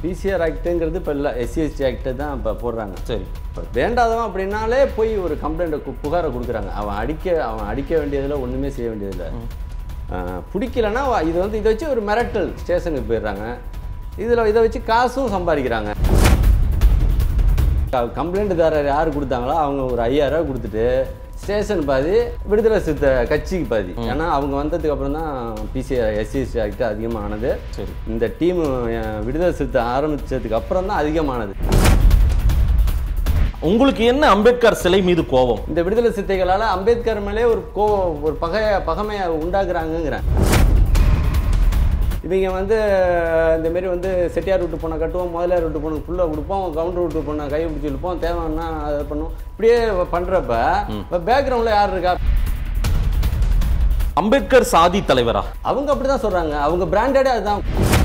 PCR ஆக்ட்டுங்கிறது இப்போ இல்லை SC ST act தான் இப்போ போடுறாங்க சரி இப்போ வேண்டாதவன் அப்படின்னாலே போய் ஒரு கம்ப்ளைண்ட் புகாரை கொடுக்குறாங்க அவன் அடிக்க அவன் அடிக்க வேண்டியதில் ஒன்றுமே செய்ய வேண்டியதில்லை ஆஹ் பிடிக்கலன்னா வா- இது வந்து இதை வச்சு ஒரு மிரட்டல் ஸ்டேஷனுக்கு போயிடுறாங்க இதில் இதை வச்சு காசும் சம்பாதிக்கிறாங்க கம்ப்ளைண்ட்தாரர் யார் கொடுத்தாங்களோ அவங்க ஒரு ஐயாயிரம் ரூபாய் கொடுத்துட்டு ஸ்டேஷன் பாதி விடுதலை சிறுத்தை கட்சிக்கு பாதி ஏன்னா அவங்க வந்ததுக்கு அப்புறம் தான் பிசிஆர் எஸ்சிஎஸ்டி ஆக்ட் அதிகமானது சரி. இந்த டீம் விடுதலை சிறுத்தை ஆரம்பிச்சதுக்கு அப்புறம் தான் அதிகமானது உங்களுக்கு என்ன அம்பேத்கர் சிலை மீது கோபம் இந்த விடுதலை சித்தைகளால் அம்பேத்கர் மேலே ஒரு கோ ஒரு பகைய பகமையை உண்டாக்குறாங்கங்கிறேன் இவங்க வந்து இந்த மாரி வந்து செட்டியார் விட்டு பொண்ணை கட்டுவோம் முதலியார் விட்டு பொண்ணு ஃபுல்லாக கொடுப்போம் கவுண்டர் விட்டு பொண்ணை கை பிடிச்சி இழுப்போம் தேவைன்னா அதை பண்ணுவோம் இப்படியே பண்ணுறப்ப இப்போ பேக்ரவுண்டில் யார் இருக்கா அம்பேத்கர் சாதி தலைவரா அவங்க அப்படி தான் சொல்கிறாங்க அவங்க பிராண்டடே அதுதான்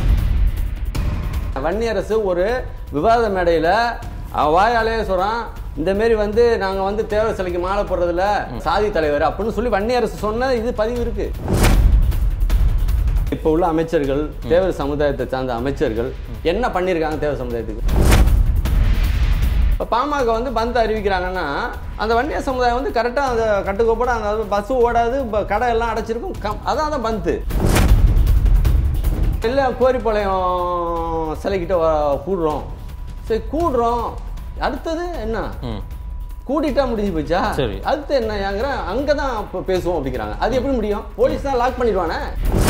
வன்னியரசு ஒரு விவாத மேடையில் வாயாலேயே சொல்கிறான் இந்த மாரி வந்து நாங்கள் வந்து தேவர் சிலைக்கு மாலை போடுறதில்ல சாதி தலைவர் அப்படின்னு சொல்லி வன்னியரசு சொன்ன இது பதிவு இருக்கு இப்போ உள்ள அமைச்சர்கள் தேவர் சமுதாயத்தை சார்ந்த அமைச்சர்கள் என்ன பண்ணியிருக்காங்க தேவர் சமுதாயத்துக்கு இப்போ பாமக வந்து பந்து அறிவிக்கிறாங்கன்னா அந்த வன்னியர் சமுதாயம் வந்து கரெக்டாக அந்த கட்டுக்கோப்பட அந்த பஸ் ஓடாது ப- கடை எல்லாம் அடைச்சிருக்கும் கம் அதான் அந்த பந்து இல்லை கோரிப்பாளையம் சிலைக்கிட்ட வ- கூடுறோம் சரி கூடுறோம் அடுத்தது என்ன ம் கூட்டிட்டா முடிஞ்சு போச்சா சரி. அடுத்து என்ன ஏங்கிற அங்கே தான் இப்போ பேசுவோம் அப்படிங்கிறாங்க அது எப்படி முடியும் போலீஸ் தான் லாக் பண்ணிடுவானே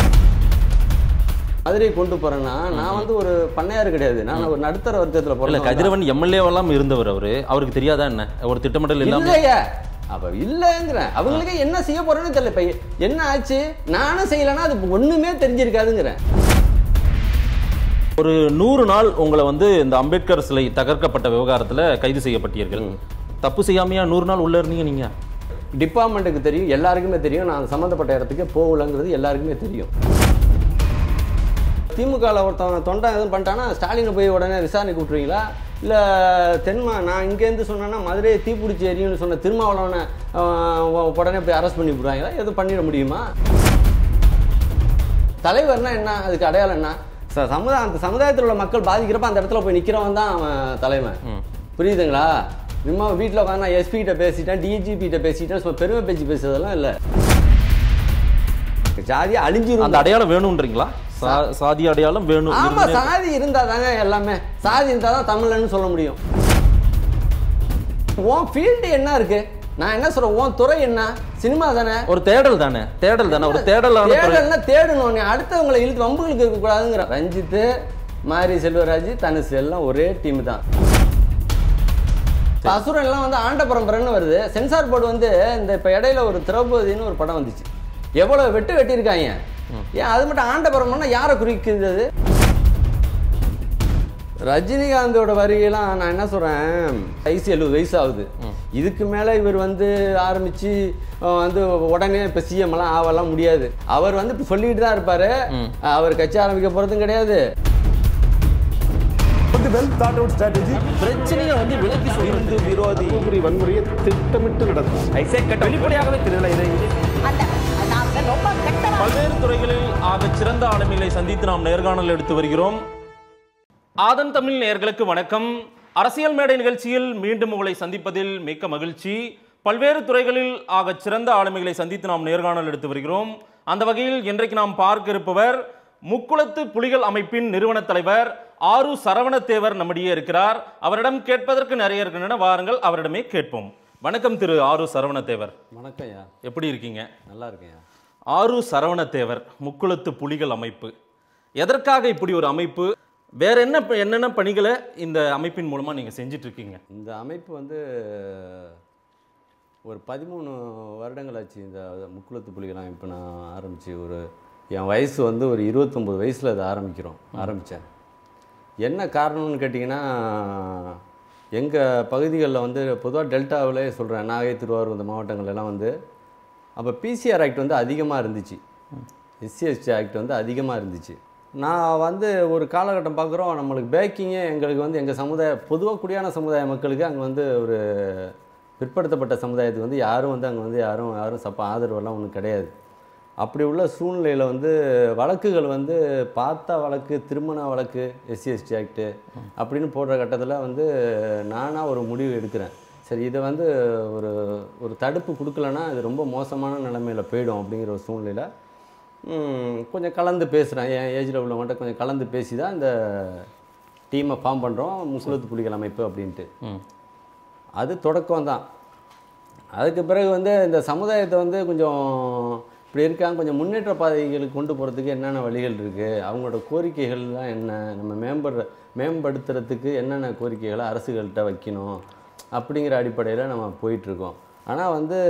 மதுரை கொண்டு போறேன்னா நான் வந்து ஒரு பண்ணையார் கிடையாது நான் ஒரு நடுத்தர வர்க்கத்தில் இல்ல போறேன் கதிரவன் எம்எல்ஏவெல்லாம் இருந்தவர் அவரு அவருக்கு தெரியாதா என்ன ஒரு திட்டமிடல் இல்லாம இல்லையா அப்ப இல்லைங்கிறேன் அவங்களுக்கு என்ன செய்ய போறேன்னு தெரியல இப்ப என்ன ஆச்சு நானும் செய்யலைன்னா அது ஒண்ணுமே தெரிஞ்சிருக்காதுங்கிறேன் ஒரு நூறு நாள் உங்களை வந்து இந்த அம்பேத்கர் சிலை தகர்க்கப்பட்ட விவகாரத்துல கைது செய்யப்பட்டீர்கள் தப்பு செய்யாமையா நூறு நாள் உள்ள இருந்தீங்க நீங்க டிபார்ட்மெண்ட்டுக்கு தெரியும் எல்லாருக்குமே தெரியும் நான் சம்மந்தப்பட்ட இடத்துக்கே போகலங்கிறது எல்லாருக்குமே தெரியும் திமுகவில் ஒருத்தவன் தொண்டை எதுவும் பண்ணிட்டானா ஸ்டாலினை போய் உடனே விசாரணைக்கு விட்டுருவீங்களா இல்லை தென்மா நான் இங்கேருந்து சொன்னேன்னா மதுரையை தீப்பிடிச்சி எரியும்னு சொன்ன திருமாவளவனை ஆஹ், உடனே போய் அரெஸ்ட் பண்ணி விடுவாங்களா எதுவும் பண்ணிட முடியுமா தலைவர்னா என்ன அதுக்கு அடையாளம் என்ன ச- சமுதாய அந்த சமுதாயத்தில் உள்ள மக்கள் பாதிக்கிறப்ப அந்த இடத்துல போய் நிற்கிறவன் தான் அவன் தலைவன் புரியுதுங்களா சும்மா வீட்டில் உட்காந்து நான் எஸ்பி கிட்ட பேசிட்டேன் டிஜிபி கிட்ட பேசிட்டேன் சும்மா பெருமை பேச்சு பேசுறதெல்லாம் இல்லை ஜாதி அழிஞ்சிரும் அந்த அடையாளம் வேணும்ன்றீங்களா சா- சாதி அடையாளம் வேணும் ஆமா இருந்தே- சாதி இருந்தா தாங்க எல்லாமே சாதி இருந்தா தான் தமிழன்னு சொல்ல முடியும் உன் ஃபீல்டு என்ன இருக்கு நான் என்ன சொல்றேன் உன் துறை என்ன சினிமா தானே ஒரு தேடல் தானே தேடல் தானே ஒரு தேடலான துறை. தேடல்னா தேடணும் நீ அடுத்தவங்களை இழுத்து வம்புகளுக்கு இருக்க கூடாதுங்கிற ரஞ்சித்து மாரி செல்வராஜ் தனுசு எல்லாம் ஒரே டீம் தான் இப்ப அசுரன் எல்லாம் வந்து ஆண்ட பரம்பரைன்னு வருது சென்சார் போர்டு வந்து இந்த இப்ப இடையில ஒரு திரௌபதினு ஒரு படம் வந்துச்சு எவ்வளவு வெட்டு வெட்டியிருக்காங்க ஏன் அது மட்டும் ஆண்ட பரம்பரைன்னா யாரை குறிக்குது அது ரஜினிகாந்தோட வரியெல்லாம் நான் என்ன சொல்றேன் வயசு எழுபது வயசு ஆகுது இதுக்கு மேல இவர் வந்து ஆரம்பிச்சு அஹ், வந்து உடனே இப்ப சிஎம் எல்லாம் ஆவெல்லாம் முடியாது அவர் வந்து இப்ப சொல்லிட்டு தான் இருப்பாரு அவர் கட்சி ஆரம்பிக்க போறதும் கிடையாது வந்து வெல் தாட் அவுட் ஸ்ட்ராட்டஜி பிரச்சனையை வந்து விலக்கி இந்து விரோதி தூத்துக்குடி வன்முறையை திட்டமிட்டு நடக்கும் வெளிப்படையாகவே தெரியல இதை அந்த நாங்க ரொம்ப கெட்டவா பல்வேறு துறைகளில் ஆக சிறந்த ஆளுமைகளை சந்தித்து நாம் நேர்காணல் எடுத்து வருகிறோம் ஆதன் தமிழ் நேயர்களுக்கு வணக்கம் அரசியல் மேடை நிகழ்ச்சியில் மீண்டும் உங்களை சந்திப்பதில் மிக்க மகிழ்ச்சி பல்வேறு துறைகளில் ஆக சிறந்த ஆளுமைகளை சந்தித்து நாம் நேர்காணல் எடுத்து வருகிறோம் அந்த வகையில் இன்றைக்கு நாம் பார்க்க இருப்பவர் முக்குளத்து புலிகள் அமைப்பின் நிறுவன தலைவர் ஆரு சரவணத்தேவர் நம்மிடையே இருக்கிறார் அவரிடம் கேட்பதற்கு நிறைய இருக்கின்றன வாருங்கள் அவரிடமே கேட்போம் வணக்கம் திரு ஆரு சரவணத்தேவர் வணக்கம் ஐயா எப்படி இருக்கீங்க நல்லா இருக்கேன் ஆரு சரவணத்தேவர் முக்குளத்து புலிகள் அமைப்பு எதற்காக இப்படி ஒரு அமைப்பு வேற என்ன ப- என்னென்ன பணிகளை இந்த அமைப்பின் மூலமா நீங்க செஞ்சிட்டு இருக்கீங்க இந்த அமைப்பு வந்து ஒரு பதிமூணு வருடங்கள் ஆச்சு இந்த முக்குளத்து புலிகள் அமைப்பு நான் ஆரம்பித்து ஒரு என் வயசு வந்து ஒரு இருபத்தொம்பது வயசில் அதை ஆரம்பிக்கிறோம் ஆரம்பித்தேன் என்ன காரணம்னு கேட்டிங்கன்னா எங்கள் பகுதிகளில் வந்து பொதுவாக டெல்டாவிலே சொல்கிறேன் நாகை திருவாரூர் இந்த மாவட்டங்கள் எல்லாம் வந்து அப்போ பிசிஆர் ஆக்ட் வந்து அதிகமாக இருந்துச்சு எஸ்சிஎஸ்டி ஆக்ட் வந்து அதிகமாக இருந்துச்சு நான் வந்து ஒரு காலகட்டம் பார்க்குறோம் நம்மளுக்கு பேக்கிங்கே எங்களுக்கு வந்து எங்கள் சமுதாய பொதுவாக குடியான சமுதாய மக்களுக்கு அங்கே வந்து ஒரு பிற்படுத்தப்பட்ட சமுதாயத்துக்கு வந்து யாரும் வந்து அங்கே வந்து யாரும் யாரும் சப்ப ஆதரவெல்லாம் ஒன்றும் கிடையாது அப்படி உள்ள சூழ்நிலையில் வந்து வழக்குகள் வந்து பார்த்தா வழக்கு திருமண வழக்கு எஸ்சி எஸ்டி ஆக்ட்டு அப்படின்னு போடுற கட்டத்தில் வந்து நானாக ஒரு முடிவு எடுக்கிறேன் சரி இதை வந்து ஒரு ஒரு தடுப்பு கொடுக்கலன்னா இது ரொம்ப மோசமான நிலைமையில போயிடும் அப்படிங்கிற ஒரு சூழ்நிலையில் ம், கொஞ்சம் கலந்து பேசுகிறேன் என் ஏஜில் உள்ளவங்கள்ட்ட கொஞ்சம் கலந்து பேசி தான் இந்த டீமை ஃபார்ம் பண்ணுறோம் முக்குலத்து புலிகள் அமைப்பு அப்படின்ட்டு ம் அது தொடக்கம் தான் அதுக்கு பிறகு வந்து இந்த சமுதாயத்தை வந்து கொஞ்சம் இப்படி இருக்காங்க கொஞ்சம் முன்னேற்ற பாதைகளுக்கு கொண்டு போகிறதுக்கு என்னென்ன வழிகள் இருக்குது அவங்களோட கோரிக்கைகள்லாம் என்ன நம்ம மேம்படுற மேம்படுத்துறதுக்கு என்னென்ன கோரிக்கைகளை அரசுகள்கிட்ட வைக்கணும் அப்படிங்கிற அடிப்படையில் நம்ம போயிட்டுருக்கோம் ஆனால் வந்து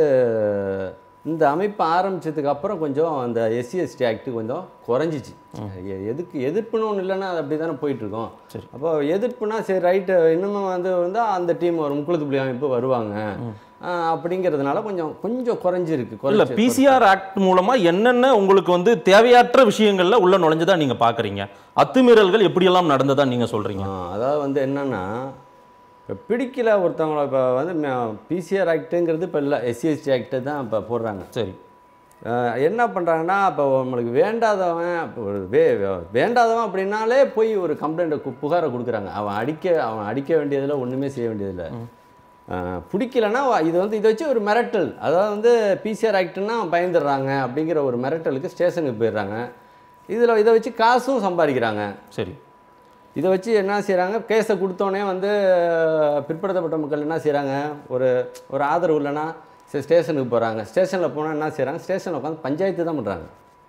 இந்த அமைப்பு ஆரம்பிச்சதுக்கு அப்புறம் கொஞ்சம் அந்த எஸ்சி எஸ்டி ஆக்ட் கொஞ்சம் குறைஞ்சிச்சு எ- எதுக்கு எதிர்ப்புன்னு ஒன்று இல்லைன்னா அது அப்படி தானே போயிட்டுருக்கோம் அப்போ எதிர்ப்புனா சரி ரைட்டு இன்னமும் வந்து வந்து அந்த டீம் ஒரு முக்குளத்து புலி அமைப்பு வருவாங்க ஆஹ் அப்படிங்கிறதுனால கொஞ்சம் கொஞ்சம் குறைஞ்சிருக்கு இல்ல குறைஞ்சி- பிசிஆர் ஆக்ட் மூலமா என்னென்ன உங்களுக்கு வந்து தேவையற்ற விஷயங்கள்ல உள்ள நுழைஞ்சதா நீங்க பாக்குறீங்க அத்துமீறல்கள் எப்படியெல்லாம் நடந்ததா நீங்க சொல்றீங்க ஆ, அதாவது வந்து என்னன்னா இப்போ பிடிக்கல ஒருத்தவங்கள இப்போ வந்து பிசிஆர் ஆக்ட்டுங்கிறது இப்போ இல்லை எஸ்சிஎஸ்டி ஆக்ட்டு தான் இப்போ போடுறாங்க சரி அஹ் என்ன பண்ணுறாங்கன்னா இப்போ நம்மளுக்கு வேண்டாதவன் இப்போ ஒரு வே வேண்டாதவன் அப்படின்னாலே போய் ஒரு கம்ப்ளைண்ட்டை புகாரை கொடுக்குறாங்க அவன் அடிக்க அவன் அடிக்க வேண்டியதில் ஒன்றுமே செய்ய வேண்டியதில்லை அஹ் பிடிக்கலன்னா வ- இது வந்து இதை வச்சு ஒரு மிரட்டல் அதாவது வந்து பிசிஆர் ஆக்ட்னா பயந்துடுறாங்க அப்படிங்கிற ஒரு மிரட்டலுக்கு ஸ்டேஷனுக்கு போயிடுறாங்க இதில் இதை வச்சு காசும் சம்பாதிக்கிறாங்க சரி இதை வச்சு என்ன செய்கிறாங்க கேஸை கொடுத்தோன்னே வந்து அஹ், பிற்படுத்தப்பட்ட மக்கள் என்ன செய்கிறாங்க ஒரு ஒரு ஆதரவு இல்லைன்னா சரி ஸ்டேஷனுக்கு போகிறாங்க ஸ்டேஷனில் போனால் என்ன செய்கிறாங்க ஸ்டேஷனில் உட்காந்து பஞ்சாயத்து தான் பண்ணுறாங்க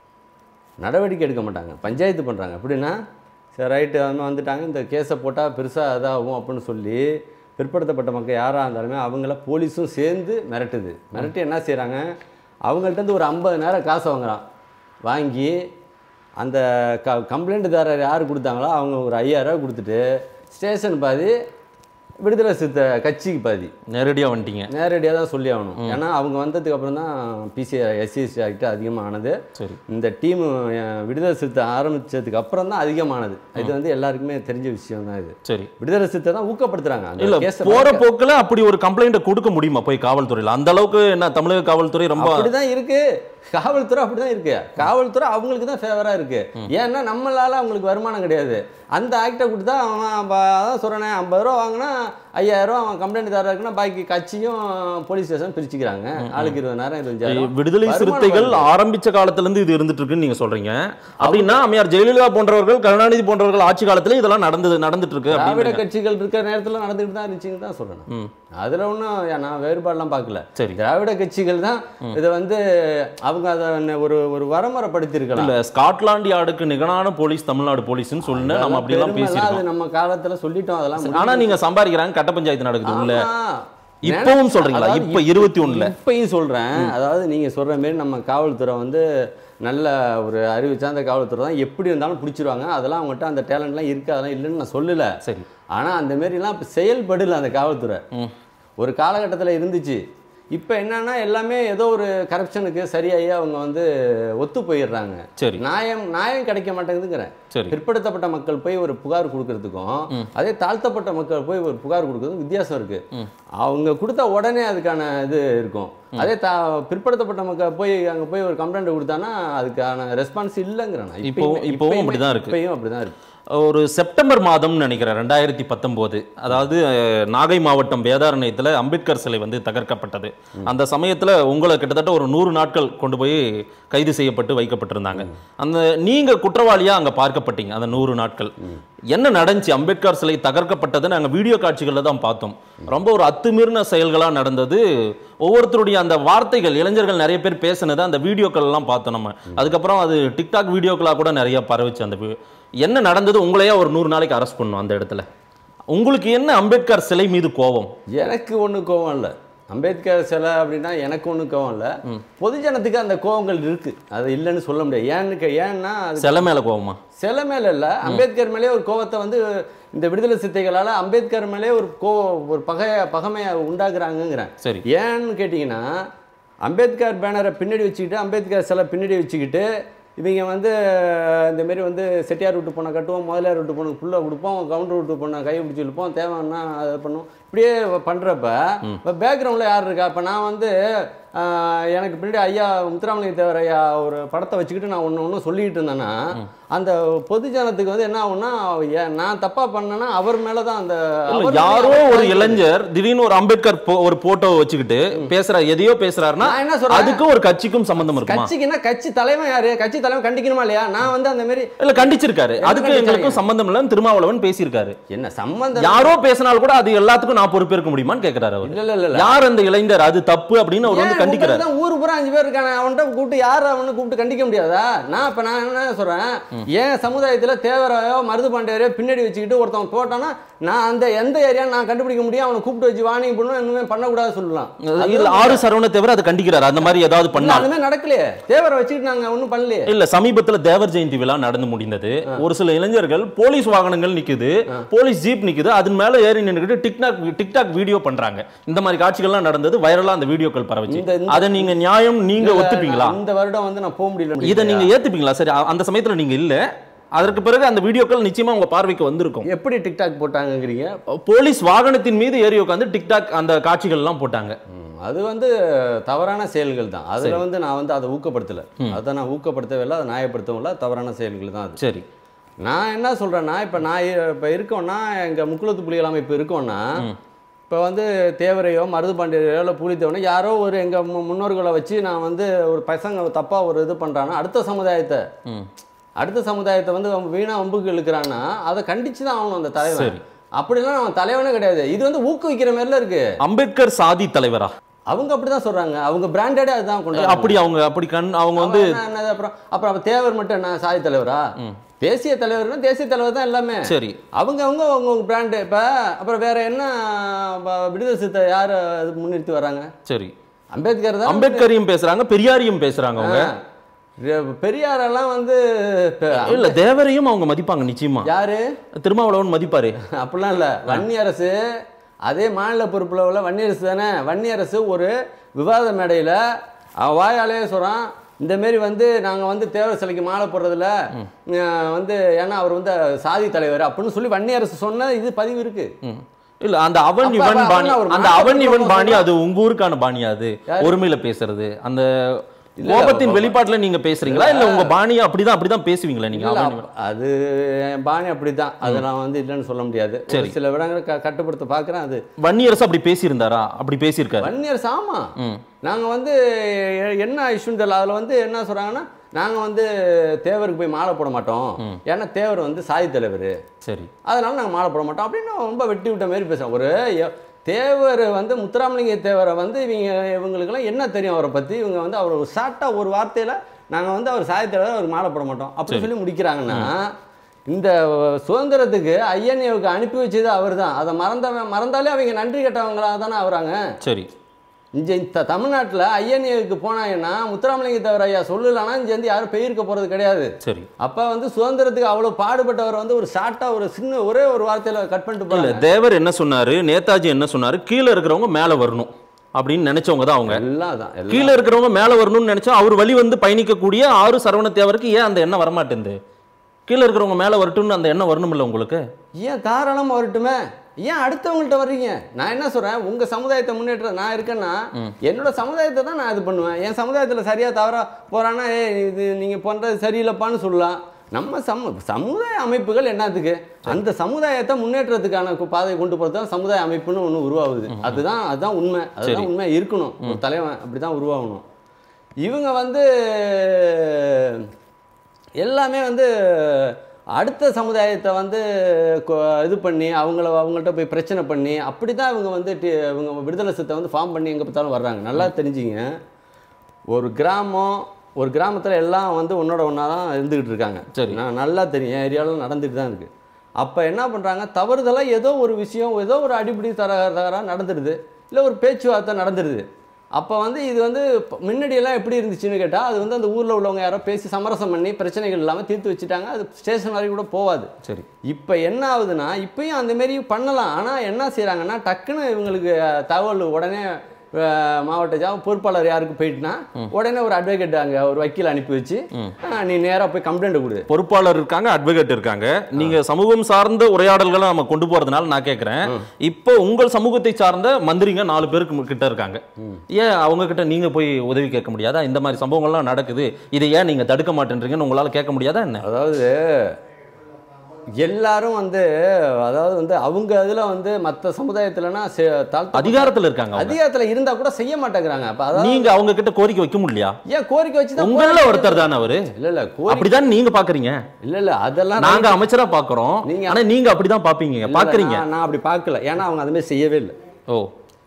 நடவடிக்கை எடுக்க மாட்டாங்க பஞ்சாயத்து பண்ணுறாங்க எப்படின்னா சரி ரைட்டு வந்து வந்துட்டாங்க இந்த கேஸை போட்டால் பெருசாக இதாகும் அப்படின்னு சொல்லி பிற்படுத்தப்பட்ட மக்கள் யாராக இருந்தாலுமே அவங்கள போலீஸும் சேர்ந்து மிரட்டுது மிரட்டி என்ன செய்கிறாங்க அவங்கள்ட்ட இருந்து ஒரு ஐம்பது நேரம் காசை வாங்குறான் வாங்கி அந்த க கம்ப்ளைண்ட்டுதாரர் யார் கொடுத்தாங்களோ அவங்க ஒரு ஐயாயிரம் கொடுத்துட்டு ஸ்டேஷன் பாதி விடுதலை சித்த கட்சிக்கு பாதி நேரடியா வந்துட்டீங்க நேரடியாக தான் சொல்லி ஆகணும் ஏன்னா அவங்க வந்ததுக்கு அப்புறம் தான் பிசி எஸ்சிஎஸ்டி ஆக்ட் அதிகமானது சரி இந்த டீம் விடுதலை சிறுத்தை ஆரம்பிச்சதுக்கு அப்புறம் தான் அதிகமானது இது வந்து எல்லாருக்குமே தெரிஞ்ச விஷயம் தான் இது சரி விடுதலை சிறுத்தை தான் ஊக்கப்படுத்துறாங்க அந்த இல்ல case-அ போற போக்குல அப்படி ஒரு கம்ப்ளைண்ட்டை கொடுக்க முடியுமா போய் காவல்துறையில அந்த அளவுக்கு என்ன தமிழக காவல்துறை ரொம்ப அப்படிதான் இருக்கு காவல்துறை அப்படிதான் இருக்கு காவல்துறை அவங்களுக்கு தான் ஃபேவரா இருக்கு ஏன்னா நம்மளால அவங்களுக்கு வருமானம் கிடையாது அந்த ஆக்டை கொடுத்தா அவன் ப- அதான் சொல்றேனே ஐம்பது ரூபா வாங்கினா ஐயாயிரம் ரூபா அவன் கம்ப்ளைண்ட் தர இருக்குன்னா பாக்கி கட்சியும் போலீஸ் ஸ்டேஷன் பிரிச்சுக்கிறாங்க ஆளுக்கு இருபதாயிரம் இருபஞ்சாயிரம் விடுதலை வருமானம் சிறுத்தைகள் வருது. ஆரம்பிச்ச காலத்துல இருந்து இது இருந்துட்டு இருக்குன்னு நீங்க சொல்றீங்க அப்படின்னா அம்மையார் ஜெயலலிதா போன்றவர்கள் கருணாநிதி போன்றவர்கள் ஆட்சி காலத்துல இதெல்லாம் நடந்தது நடந்துட்டு இருக்கு திராவிட அப்படின்னு கட்சிகள் இருக்கிற நேரத்துல நடந்துட்டு தான் இருந்துச்சுன்னு தான் சொல்றேன் ம். அதுல ஒன்றும் நான் வேறுபாடுலாம் பார்க்கல சரி. திராவிட கட்சிகள் தான் இதை வந்து அவங்க அதை ஒரு ஒரு வரமுறைப்படுத்தி இருக்கலாம் இல்ல ஸ்காட்லாந்து யார்டுக்கு நிகரான போலீஸ் தமிழ்நாடு போலீஸ்னு சொல்லுங்க நம்ம அப்படி எல்லாம் பெருமைலாம் பேசியிருக்கோம் அது நம்ம காலத்துல சொல்லிட்டோம் அதெல்லாம் ஆனா நீங்க சம்பாதிக்கிறாங்க கட்ட பஞ்சாயத்து நடக்குது உள்ள ஆமா. இப்பவும் சொல்றீங்களா அதாவது இப்ப இருபத்தி ஒண்ணுல இப்பயும் சொல்றேன் அதாவது நீங்க சொல்ற மாரி நம்ம காவல்துறை வந்து நல்ல ஒரு அறிவு சார்ந்த காவல்துறை தான் எப்படி இருந்தாலும் பிடிச்சிருவாங்க அதெல்லாம் அவங்ககிட்ட அந்த டேலண்ட்லாம் இருக்கு அதெல்லாம் இல்லைன்னு நான் சொல்லல சரி ஆனா அந்த மாரிலாம் இப்ப செயல்படல அந்த காவல்துறை ம். ஒரு காலகட்டத்தில் இருந்துச்சு இப்போ என்னன்னா எல்லாமே ஏதோ ஒரு கரப்ஷனுக்கு சரியாகி அவங்க வந்து ஒத்து போயிடுறாங்க சரி நியாயம் நியாயம் கிடைக்க மாட்டேங்குதுங்கிறேன் சரி பிற்படுத்தப்பட்ட மக்கள் போய் ஒரு புகார் கொடுக்கறதுக்கும் அதே தாழ்த்தப்பட்ட மக்கள் போய் ஒரு புகார் கொடுக்கறதுக்கும் வித்தியாசம் இருக்கு அவங்க கொடுத்தா உடனே அதுக்கான இது இருக்கும் அதே தா பிற்படுத்தப்பட்ட மக்கள் போய் அங்க போய் ஒரு கம்ப்ளைண்ட் கொடுத்தானா அதுக்கான ரெஸ்பான்ஸ் இல்லைங்கிறேன் நான். இப்போவும் இப்பயுமே- இப்போவும் இப்பயுமே- அப்படிதான் இருக்கு. இப்பயும் அப்படிதான் இருக்கு ஒரு செப்டம்பர் மாதம்னு நினைக்கிறேன் ரெண்டாயிரத்தி பத்தொம்போது அதாவது அஹ், நாகை மாவட்டம் வேதாரண்யத்தில் அம்பேத்கர் சிலை வந்து தகர்க்கப்பட்டது அந்த சமயத்தில் உங்களை கிட்டத்தட்ட ஒரு நூறு நாட்கள் கொண்டு போய் கைது செய்யப்பட்டு வைக்கப்பட்டிருந்தாங்க அந்த நீங்க குற்றவாளியா அங்க பார்க்கப்பட்டீங்க அந்த நூறு நாட்கள் என்ன நடந்துச்சு அம்பேத்கர் சிலை தகர்க்கப்பட்டதை நாங்கள் வீடியோ காட்சிகளில் தான் பார்த்தோம் ரொம்ப ஒரு அத்துமீறின செயல்களாக நடந்தது ஒவ்வொருத்தருடைய அந்த வார்த்தைகள் இளைஞர்கள் நிறைய பேர் பேசினதை அந்த வீடியோக்கள் எல்லாம் பார்த்தோம் நம்ம அதுக்கப்புறம் அது டிக்டாக் வீடியோக்களாக கூட நிறைய பரவுச்சு அந்த வி- என்ன நடந்தது உங்களையே ஒரு நூறு நாளைக்கு அரெஸ்ட் பண்ணும் அந்த இடத்துல உங்களுக்கு என்ன அம்பேத்கர் சிலை மீது கோபம் எனக்கு ஒன்றும் கோவம் இல்லை அம்பேத்கர் சிலை அப்படின்னா எனக்கு ஒன்றும் கோவம் இல்லை பொதுஜனத்துக்கு அந்த கோவங்கள் இருக்கு அது இல்லைன்னு சொல்ல முடியாது ஏன்னு கே- ஏன்னா அது சிலை மேல கோவமா சிலை மேல இல்லை அம்பேத்கர் மேலே ஒரு கோவத்தை வந்து இந்த விடுதலை சித்தைகளால் அம்பேத்கர் மேலே ஒரு கோ ஒரு பகைய பகமையை உண்டாக்குறாங்கங்கிறேன் சரி ஏன்னு கேட்டிங்கன்னா அம்பேத்கர் பேனரை பின்னாடி வச்சுக்கிட்டு அம்பேத்கர் சிலை பின்னாடி வச்சுக்கிட்டு இவங்க வந்து இந்த மாரி வந்து செட்டியார் விட்டு போன கட்டுவோம் முதலியார் விட்டு போன புள்ள கொடுப்போம் கவுண்டர் விட்டு போன கையை பிடிச்சி இழுப்போம் தேவைன்னா அதை பண்ணுவோம் இப்படியே பண்ணுறப்ப இப்போ பேக்ரவுண்டில் யார் இருக்கா இப்போ நான் வந்து ஆஹ், எனக்கு பின்னாடி ஐயா முத்துராமலிங்க தேவர் ஐயா ஒரு படத்தை வச்சுக்கிட்டு நான் ஒன்று ஒன்று சொல்லிக்கிட்டு இருந்தேன்னா அந்த பொதுஜனத்துக்கு வந்து என்ன ஆகும்னா ஏன் நான் தப்பா பண்ணேன்னா அவர் மேல தான் அந்த இல்ல, அவர் யாரோ மேல ஒரு அவர் இளைஞர் திடீர்னு ஒரு அம்பேத்கர் போ- ஒரு போட்டோ வச்சுக்கிட்டு பேசுற எதையோ பேசுறாருன்னா நான் என்ன சொல்றேன்? அதுக்கும் ஒரு கட்சிக்கும் சம்பந்தம் இருக்குமா கட்சிக்குன்னா கட்சி தலைவன் யாரு கட்சி தலைவன் கண்டிக்கணுமா இல்லையா நான் வந்து அந்த மாதிரி இல்ல கண்டிச்சிருக்காரு என்ன அதுக்கு கண்டிச்சாங்க? எங்களுக்கும் சம்பந்தம் இல்லைன்னு திருமாவளவன் பேசியிருக்காரு என்ன சம்பந்தம் யாரோ பேசினால் கூட அது எல்லாத்துக்கும் நான் பொறுப்பேற்க முடியுமான்னு கேக்குறாரு அவர் இல்ல இல்ல இல்ல, இல்ல யார் அந்த இளைஞர் அது தப்பு அப்படின்னு அவர் வந்து ஏன் கண்டிக்கிறாரு உங்களுக்கு தான் ஊர் பூரா அஞ்சு பேர் இருக்கானே அவன்கிட்ட கூப்பிட்டு யார் அவனு கூப்பிட்டு கண்டிக்க முடியாதா நான் இப்ப நான் என்ன சொல்றேன் என் சமுதாயத்துல தேவரையோ மருது பாண்டியரையோ பின்னாடி வச்சுக்கிட்டு ஒருத்தன் போட்டானா நான் அந்த எந்த ஏரியா நான் கண்டுபிடிக்க முடியும் அவனை கூப்பிட்டு வச்சு வாணிங் பண்ணணும் இனிமே பண்ணக்கூடாது சொல்லலாம் இல்ல ஆறு சரவண தவிர அதை கண்டிக்கிறாரு அந்த மாதிரி ஏதாவது இல்ல, பண்ணா அந்த மாதிரி நடக்கலையே தேவரை வச்சுக்கிட்டு நாங்க ஒண்ணும் பண்ணலையே இல்ல சமீபத்துல தேவர் ஜெயந்தி விழா நடந்து முடிந்தது ஒரு சில இளைஞர்கள் போலீஸ் வாகனங்கள் நிக்குது போலீஸ் ஜீப் நிக்குது அதன் மேல ஏறி நின்னுக்கிட்டு டிக்டாக் டிக்டாக் வீடியோ பண்றாங்க இந்த மாதிரி காட்சிகள்லாம் நடந்தது வைரலா அந்த வீடியோக்கள் பரவச்சு இந்த- இந்த- அதை நீங்க நியாயம் நீங்க இல்ல, ஒத்துப்பீங்களா நான் இந்த வருடம் வந்து நான் போக முடியல இதை நீங்க ஏத்துப்பீங்களா சரி அ- அந்த சமயத்துல நீங்க இல்ல அதற்கு பிறகு அந்த வீடியோக்கள் நிச்சயமா உங்க பார்வைக்கு வந்திருக்கும் எப்படி டிக்டாக் போட்டாங்கங்கிறீங்க போலீஸ் வாகனத்தின் மீது ஏறி உட்காந்து டிக்டாக் அந்த காட்சிகள் எல்லாம் போட்டாங்க ம், அது வந்து தவறான செயல்கள் தான் அதுல வந்து நான் வந்து அதை ஊக்கப்படுத்தல அதை நான் ஊக்கப்படுத்தவே இல்லை அதை நியாயப்படுத்தவும் இல்லை தவறான செயல்கள் தான் அது சரி நான் என்ன சொல்கிறேன்னா இப்போ நான் இப்போ இருக்கோன்னா எங்கள் முக்குளத்து புலிகள் அமைப்பு இருக்கோன்னா இப்போ வந்து தேவரையோ மருது பாண்டியரையோ இல்லை புலித்தேவனோ யாரோ ஒரு எங்கள் முன்னோர்களை வச்சு நான் வந்து ஒரு பசங்க தப்பாக ஒரு இது பண்ணுறான்னா அடுத்த சமுதாயத்தை ம். அடுத்த சமுதாயத்தை வந்து அவன் வீணா வம்புக்கு இழுக்கிறான்னா அதை கண்டிச்சு தான் ஆகணும் அந்த தலைவன் சரி. அப்படிலாம் அவன் தலைவனே கிடையாது இது வந்து ஊக்குவிக்கிற மாதிரில இருக்கு அம்பேத்கர் சாதி தலைவரா அவங்க அப்படிதான் சொல்றாங்க அவங்க பிராண்டடே அதுதான் கொண்டு அப்படி அவங்க அப்படி கண் அவங்க வந்து அப்புறம் அப்புறம் அப்ப தேவர் மட்டும் என்ன சாதி தலைவரா தேசிய தலைவர்னா தேசிய தலைவர் தான் எல்லாமே சரி அவங்க அவங்க அவங்க பிராண்டு இப்போ அப்புறம் வேற என்ன ப- விடுதலை சிறுத்தை யார் அது முன்னிறுத்தி வராங்க சரி அம்பேத்கர் தான் அம்பேத்கரையும் பேசுறாங்க பெரியாரையும் பேசுறாங்க அவங்க ரெ- பெரியாரெல்லாம் வந்து பெ- இல்ல தேவரையும் அவங்க மதிப்பாங்க நிச்சயமா யாரு திருமாவளவன் மதிப்பாரு அப்படிலாம் இல்லை வன்னி அரசு அதே மாநில பொறுப்பில் உள்ள வன்னி அரசு தானே வன்னி அரசு ஒரு விவாத மேடையில் வாயாலே சொல்கிறான் இந்த மாரி வந்து நாங்கள் வந்து தேவர் சிலைக்கு மாலை போடுறதில்ல அஹ் வந்து ஏன்னா அவர் வந்து சாதி தலைவர் அப்படின்னு சொல்லி வன்னி அரசு சொன்ன இது பதிவு இருக்கு ம். இல்ல அந்த அவன் அப்ப இவன் அவன் பாணி ஒரு அந்த மாற்றம் அவன் இவன் கொண்டு பாணி வர அது உங்க ஊருக்கான பாணியா அது யாரு? ஒருமையில பேசுறது அந்த இல்ல, கோபத்தின் இல்ல, வெளிப்பாட்டுல நீங்க பேசுறீங்களா இல்ல உங்க பாணியா அப்படிதான் அப்படிதான் பேசுவீங்களா நீங்க இல்ல, அவன் இவன்? அது என் பாணி அப்படிதான் அதை நான் வந்து இல்லைன்னு சொல்ல முடியாது ஒரு சரி. சில விடங்களை க கட்டுப்படுத்த பார்க்குறேன் அது வன்னியரசு அப்படி பேசியிருந்தாரா அப்படி பேசியிருக்காரு வன்னியர் சாமா ம். நாங்கள் வந்து எ- என்ன இஷ்யூன்னு தெரியல அதில் வந்து என்ன சொல்கிறாங்கன்னா நாங்கள் வந்து தேவருக்கு போய் மாலை போட மாட்டோம் ஏன்னா தேவர் வந்து சாதி தலைவர் சரி அதனால நாங்கள் மாலை போட மாட்டோம் அப்படின்னு ரொம்ப வெட்டி விட்ட மாதிரி பேசுகிறோம் ஒரு எ- தேவர் வந்து முத்துராமலிங்க தேவரை வந்து இவங்க இவங்களுக்கெல்லாம் என்ன தெரியும் அவரை பற்றி இவங்க வந்து அவர் ஷார்ட்டாக ஒரு வார்த்தையில் நாங்கள் வந்து அவர் சாதி தலைவர் அவருக்கு மாலை போட மாட்டோம் அப்படின்னு சொல்லி முடிக்கிறாங்கன்னா இந்த சுதந்திரத்துக்கு ஐஎன்ஏவுக்கு அனுப்பி வச்சது அவர் தான் அதை மறந்தவன் மறந்தாலே அவங்க நன்றி கெட்டவங்களாக தானே ஆகுறாங்க சரி இங்கே இந்த தமிழ்நாட்டில் ஐஎன்ஏவுக்கு போனாங்கன்னா முத்துராமலிங்க தேவர் ஐயா சொல்லலைன்னா இங்கே வந்து யாரும் பெயர்க்க போகிறது கிடையாது சரி அப்போ வந்து சுதந்திரத்துக்கு அவ்வளோ பாடுபட்டவர் வந்து ஒரு ஷார்ட்டாக ஒரு சின்ன ஒரே ஒரு வார்த்தையில் கட் பண்ணிட்டு இல்ல போகல தேவர் என்ன சொன்னாரு நேதாஜி என்ன சொன்னாரு கீழே இருக்கிறவங்க மேல வரணும் அப்படின்னு நினைச்சவங்க தான் அவங்க எல்லாம் தான் எல்லாம் கீழே இருக்கிறவங்க மேல வரணும்னு நினைச்சா அவர் வழி வந்து பயணிக்கக்கூடிய ஆறு சரவண தேவருக்கு ஏன் அந்த எண்ணம் வரமாட்டேங்குது கீழே இருக்கிறவங்க மேல வரட்டும்னு அந்த எண்ணம் வரணும் இல்ல உங்களுக்கு ஏன் தாராளமாக வரட்டுமே ஏன் அடுத்தவங்கள்ட்ட வர்றீங்க நான் என்ன சொல்கிறேன் உங்கள் சமுதாயத்தை முன்னேற்ற நான் இருக்கேன்னா என்னோட சமுதாயத்தை தான் நான் இது பண்ணுவேன் என் சமுதாயத்தில் சரியாக தவறா போகிறான்னா ஏ இது நீங்கள் பண்ணுறது சரியில்லைப்பான்னு சொல்லலாம் நம்ம சம சமுதாய அமைப்புகள் என்னத்துக்கு அந்த சமுதாயத்தை முன்னேற்றத்துக்கான கு- பாதையை கொண்டு போகிறது தான் சமுதாய அமைப்புன்னு ஒன்று உருவாகுது அதுதான் அதுதான் உண்மை அதுதான் உண்மை இருக்கணும் ஒரு தலைவன் அப்படி தான் உருவாகணும் இவங்க வந்து எல்லாமே வந்து அடுத்த சமுதாயத்தை வந்து கொ- இது பண்ணி அவங்கள அவங்கள்ட்ட போய் பிரச்சனை பண்ணி அப்படி தான் இவங்க வந்து டி- இவங்க விடுதலை சித்தை வந்து ஃபார்ம் பண்ணி எங்கே பார்த்தாலும் வர்றாங்க நல்லா தெரிஞ்சுங்க ஒரு கிராமம் ஒரு கிராமத்தில் எல்லாம் வந்து ஒன்னோட ஒன்றா தான் இருந்துக்கிட்டு இருக்காங்க சரி. நான் நல்லா தெரியும் என் ஏரியாவில் நடந்துட்டு தான் இருக்குது அப்போ என்ன பண்ணுறாங்க தவறுதலாக ஏதோ ஒரு விஷயம் ஏதோ ஒரு அடிப்படை தர தகராறு நடந்துடுது இல்லை ஒரு பேச்சுவார்த்தை நடந்துடுது அப்போ வந்து இது வந்து ப- முன்னாடியெல்லாம் எப்படி இருந்துச்சுன்னு கேட்டால் அது வந்து அந்த ஊரில் உள்ளவங்க யாரோ பேசி சமரசம் பண்ணி பிரச்சனைகள் இல்லாமல் தீர்த்து வச்சுட்டாங்க அது ஸ்டேஷன் வரைக்கும் கூட போகாது சரி இப்போ என்ன ஆகுதுன்னா இப்பயும் அந்த மாரி பண்ணலாம் ஆனால் என்ன செய்கிறாங்கன்னா டக்குன்னு இவங்களுக்கு அஹ், தகவல் உடனே அஹ், மாவட்ட ஜா பொறுப்பாளர் யாருக்கு போயிட்டுனா உடனே ஒரு அட்வொகேட் அங்கே ஒரு வக்கீல் அனுப்பி வச்சு அஹ், நீ நேராக போய் கம்ப்ளைண்ட் கொடு பொறுப்பாளர் இருக்காங்க அட்வொகேட் இருக்காங்க நீங்க சமூகம் சார்ந்த உரையாடல்களை நம்ம கொண்டு போறதுனால நான் கேட்கறேன் இப்போ உங்கள் சமூகத்தை சார்ந்த மந்திரிங்க நாலு பேருக்கு கிட்ட இருக்காங்க ஏன் அவங்க கிட்ட நீங்க போய் உதவி கேட்க முடியாதா இந்த மாதிரி சம்பவங்கள்லாம் நடக்குது இதை ஏன் நீங்க தடுக்க மாட்டேன்றீங்கன்னு உங்களால கேட்க முடியாதா என்ன அதாவது எல்லாரும் வந்து அதாவது வந்து அவங்க இதில் வந்து மற்ற சமுதாயத்துலனா செ- தாழ்த்த- அதிகாரத்துல இருக்காங்க அவங்க. அதிகாரத்துல இருந்தா கூட செய்ய மாட்டேங்கிறாங்க அப்ப அதாவது நீங்க அவங்க கிட்ட கோரிக்கை வைக்க முடியலையா ஏன் கோரிக்கை வச்சு தான் உங்கள போராட்டம் ஒருத்தர் தானே அவரு இல்ல இல்ல கோரிக்கை அப்படிதான் நீங்க பாக்குறீங்க இல்ல இல்ல அதெல்லாம் நாங்க அமைச்சரா பாக்குறோம் நீங்க- ஆனா நீங்க அப்படிதான் பாப்பீங்க இல்ல, இல்ல, பாக்குறீங்க நான் நான் அப்படி பார்க்கல ஏன்னா அவங்க அதுமாதிரி செய்யவே இல்லை ஓ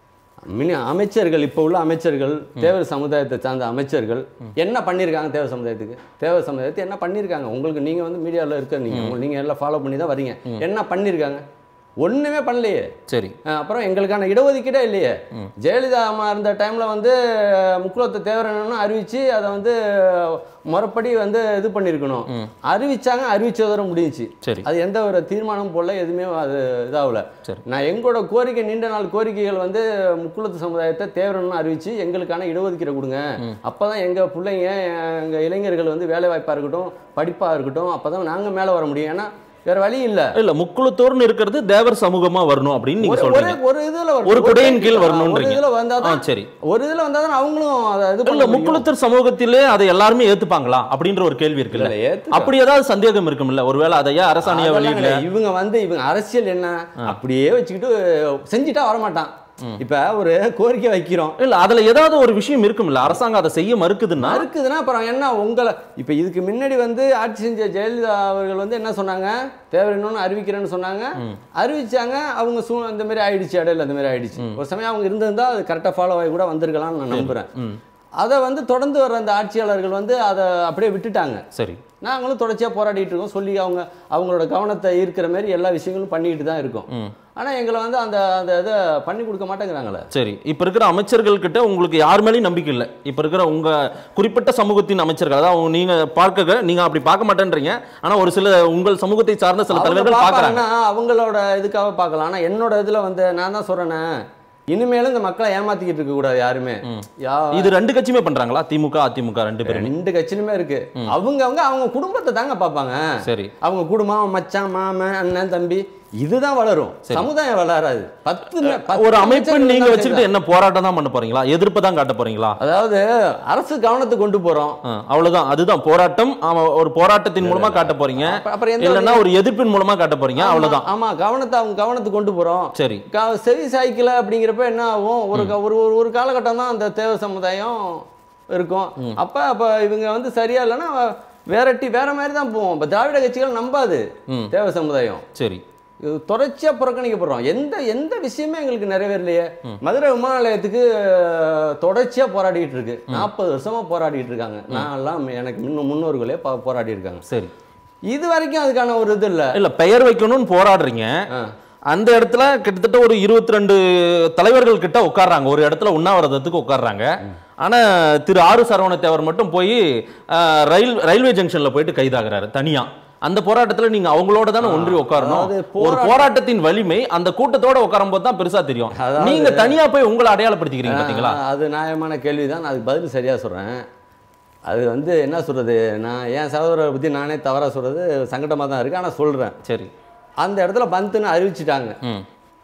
மினி அமைச்சர்கள் இப்போ உள்ள அமைச்சர்கள் தேவர் சமுதாயத்தை சார்ந்த அமைச்சர்கள் என்ன பண்ணியிருக்காங்க தேவர் சமுதாயத்துக்கு தேவர் சமுதாயத்தை என்ன பண்ணியிருக்காங்க உங்களுக்கு நீங்கள் வந்து மீடியாவில் இருக்க நீங்கள் நீங்கள் எல்லாம் ஃபாலோ பண்ணி தான் வரீங்க என்ன பண்ணியிருக்காங்க ஒன்றுமே பண்ணலையே சரி அஹ் அப்புறம் எங்களுக்கான இடஒதுக்கீடே இல்லையே ஜெயலலிதா அம்மா இருந்த டைமில் வந்து முக்குலத்தை தேவரன்னு அறிவிச்சு அதை வந்து முறைப்படி வந்து இது பண்ணியிருக்கணும் அறிவிச்சாங்க அறிவிச்சதோட முடிஞ்சுச்சு சரி அது எந்த ஒரு தீர்மானம் போல எதுவுமே அது இதாகல சரி. நான் எங்களோட கோரிக்கை நீண்ட நாள் கோரிக்கைகள் வந்து முக்குளத்து சமுதாயத்தை தேவரன்னு அறிவிச்சு எங்களுக்கான இடஒதுக்கீடு கொடுங்க அப்பதான் எங்க பிள்ளைங்க எங்க இளைஞர்கள் வந்து வேலை வாய்ப்பா இருக்கட்டும் படிப்பா இருக்கட்டும் அப்பதான் நாங்க மேல வர முடியும் ஏன்னா வேற வழி இல்ல இல்ல முக்குளத்தோர்னு இருக்கிறது தேவர் சமூகமா வரணும் அப்படின்னு நீங்க ஒரு- சொல்றீங்க ஒரு- ஒரு இதுல வரணும். ஒரு குடையின் கீழ் ஒரு வரணும்ன்றீங்க. இதுல வந்தாதான் ஆ, சரி. ஒரு இதுல வந்தாதான் அவங்களும் அதை இது இல்ல பண்ண முடியும். முக்குளத்தர் சமூகத்திலே அதை எல்லாருமே ஏத்துப்பாங்களா அப்படின்ற ஒரு கேள்வி இருக்குல்ல இல்ல, ஏத்துக்க- அப்படி ஏதாவது சந்தேகம் இருக்கும்ல ஒருவேளை அதையா அரசாணையா அதெல்லாம் வெளியிடல கிடையாது. இவங்க வந்து இவங்க அரசியல் என்ன அப்படியே வச்சுக்கிட்டு செஞ்சுட்டா வரமாட்டான் இப்ப ஒரு கோரிக்கை வைக்கிறோம் இல்ல அதுல ஏதாவது ஒரு விஷயம் இருக்கும்ல அரசாங்கம் அதை செய்ய மறுக்குதுன்னா இருக்குதுன்னா அப்புறம் என்ன உங்களை இப்ப இதுக்கு முன்னாடி வந்து ஆட்சி செஞ்ச ஜெயலலிதா அவர்கள் வந்து என்ன சொன்னாங்க தேவர் இன்னொன்னு அறிவிக்கிறேன்னு சொன்னாங்க அறிவிச்சாங்க அவங்க சூ இந்த மாதிரி ஆயிடுச்சு இடையில இந்த மாதிரி ஆயிடுச்சு ஒரு சமயம் அவங்க இருந்திருந்தா அது கரெக்டாக ஃபாலோ ஆகி கூட வந்திருக்கலாம்னு நான் நம்புறேன் அதை வந்து தொடர்ந்து வர அந்த ஆட்சியாளர்கள் வந்து அதை அப்படியே விட்டுட்டாங்க சரி நாங்களும் தொடர்ச்சியாக போராடிட்டு இருக்கோம் சொல்லி அவங்க அவங்களோட கவனத்தை ஈர்க்கிற மாதிரி எல்லா விஷயங்களும் பண்ணிட்டு தான் இருக்கோம் ஆனால் எங்களை வந்து அந்த அந்த இதை பண்ணி கொடுக்க மாட்டேங்கிறாங்களே சரி இப்ப இருக்கிற அமைச்சர்கள் கிட்ட உங்களுக்கு யார் மேலயும் நம்பிக்கை இல்லை இப்ப இருக்கிற உங்க குறிப்பிட்ட சமூகத்தின் அமைச்சர்கள் அதாவது நீங்க பார்க்க நீங்க அப்படி பார்க்க மாட்டேன்றீங்க ஆனா ஒரு சில உங்கள் சமூகத்தை சார்ந்த சில அவங்க தலைவர்கள் பாக்குறாங்க பார்ப்பாங்கன்னா அவங்களோட இதுக்காக பார்க்கலாம் ஆனா என்னோட இதுல வந்து நான் தான் சொல்றேனே இனிமேலும் இந்த மக்களை ஏமாத்திக்கிட்டு இருக்க கூடாது யாருமே யா இது ரெண்டு கட்சியுமே பண்றாங்களா திமுக அதிமுக ரெண்டு பேரும் ரெண்டு கட்சியிலுமே இருக்கு அவங்க அவங்க அவங்க குடும்பத்தை தாங்க பார்ப்பாங்க சரி அவங்க குடும்பம் மச்சான் மாமன் அண்ணன் தம்பி இதுதான் வளரும் சமுதாயம் வளராது பத்து மே- பத்து ஒரு அமைப்பு அமைச்சர்கள் நீங்க தான் வச்சுக்கிட்டு என்ன போராட்டம் தான் பண்ண போறீங்களா எதிர்ப்பு தான் காட்ட போறீங்களா அதாவது அரசு கவனத்துக்கு கொண்டு போறோம் ஆ, அவ்வளவுதான் அதுதான் போராட்டம் ஆமா, ஒரு போராட்டத்தின் மூலமா காட்ட போறீங்க அப்ப- அப்புறம் எந்த இல்லைன்னா ஒரு எதிர்ப்பின் மூலமா காட்ட போறீங்க அவ்வளவுதான் ஆமா கவனத்தை அவங்க கவனத்துக்கு கொண்டு போறோம் சரி கா- செவி சாய்க்கல அப்படிங்கிறப்ப என்ன ஆகும் ஒரு க- ஒரு ஒரு- ஒரு காலகட்டம் தான் அந்த தேவ சமுதாயம் இருக்கும் அப்ப அப்ப இவங்க வந்து சரியா இல்லைன்னா வேறட்டி வேற மாதிரி தான் போவோம் இப்ப திராவிட கட்சிகள் நம்பாது ம். தேவ சமுதாயம் சரி இது தொடர்ச்சியா புறக்கணிக்கப்படுறோம் எந்த எந்த விஷயமே எங்களுக்கு நிறைவேறலையே மதுரை விமான நிலையத்துக்கு அஹ், தொடர்ச்சியா போராடிட்டு இருக்கு நாற்பது வருஷமா போராடிட்டு இருக்காங்க நான் எல்லாம் எனக்கு முன்ன முன்னோர்களே பா- போராடி இருக்காங்க சரி இது வரைக்கும் அதுக்கான ஒரு இது இல்ல இல்ல பெயர் வைக்கணும்னு போராடுறீங்க ஆ. அந்த இடத்துல கிட்டத்தட்ட ஒரு இருபத்தி ரெண்டு தலைவர்கள் கிட்ட உட்கார்றாங்க ஒரு இடத்துல உண்ணாவிரதத்துக்கு உட்கார்றாங்க ஆனா திரு ஆறு சரவண தேவர் மட்டும் போய் ஆஹ், ரயில் ரயில்வே ஜங்ஷன்ல போயிட்டு கைதாகிறாரு தனியா அந்த போராட்டத்துல நீங்க அவங்களோட தானே ஒன்றி உட்காரணும் அதாவது ஒரு போராட்ட- போராட்டத்தின் வலிமை அந்த கூட்டத்தோட உட்காரும் போது தான் பெருசா தெரியும் அதாவது- நீங்க தனியா போய் உங்களை அடையாளப்படுத்திக்கிறீங்க பாத்தீங்களா ஆ, அது நியாயமான கேள்வி தான் நான் அதுக்கு பதில் சரியாக சொல்கிறேன் அது வந்து என்ன சொல்கிறது நான் என் சகோதரரை பற்றி நானே தவறாக சொல்கிறது சங்கடமாக தான் இருக்குது ஆனால் சொல்கிறேன் சரி அந்த இடத்துல பந்துன்னு அறிவிச்சிட்டாங்க ம்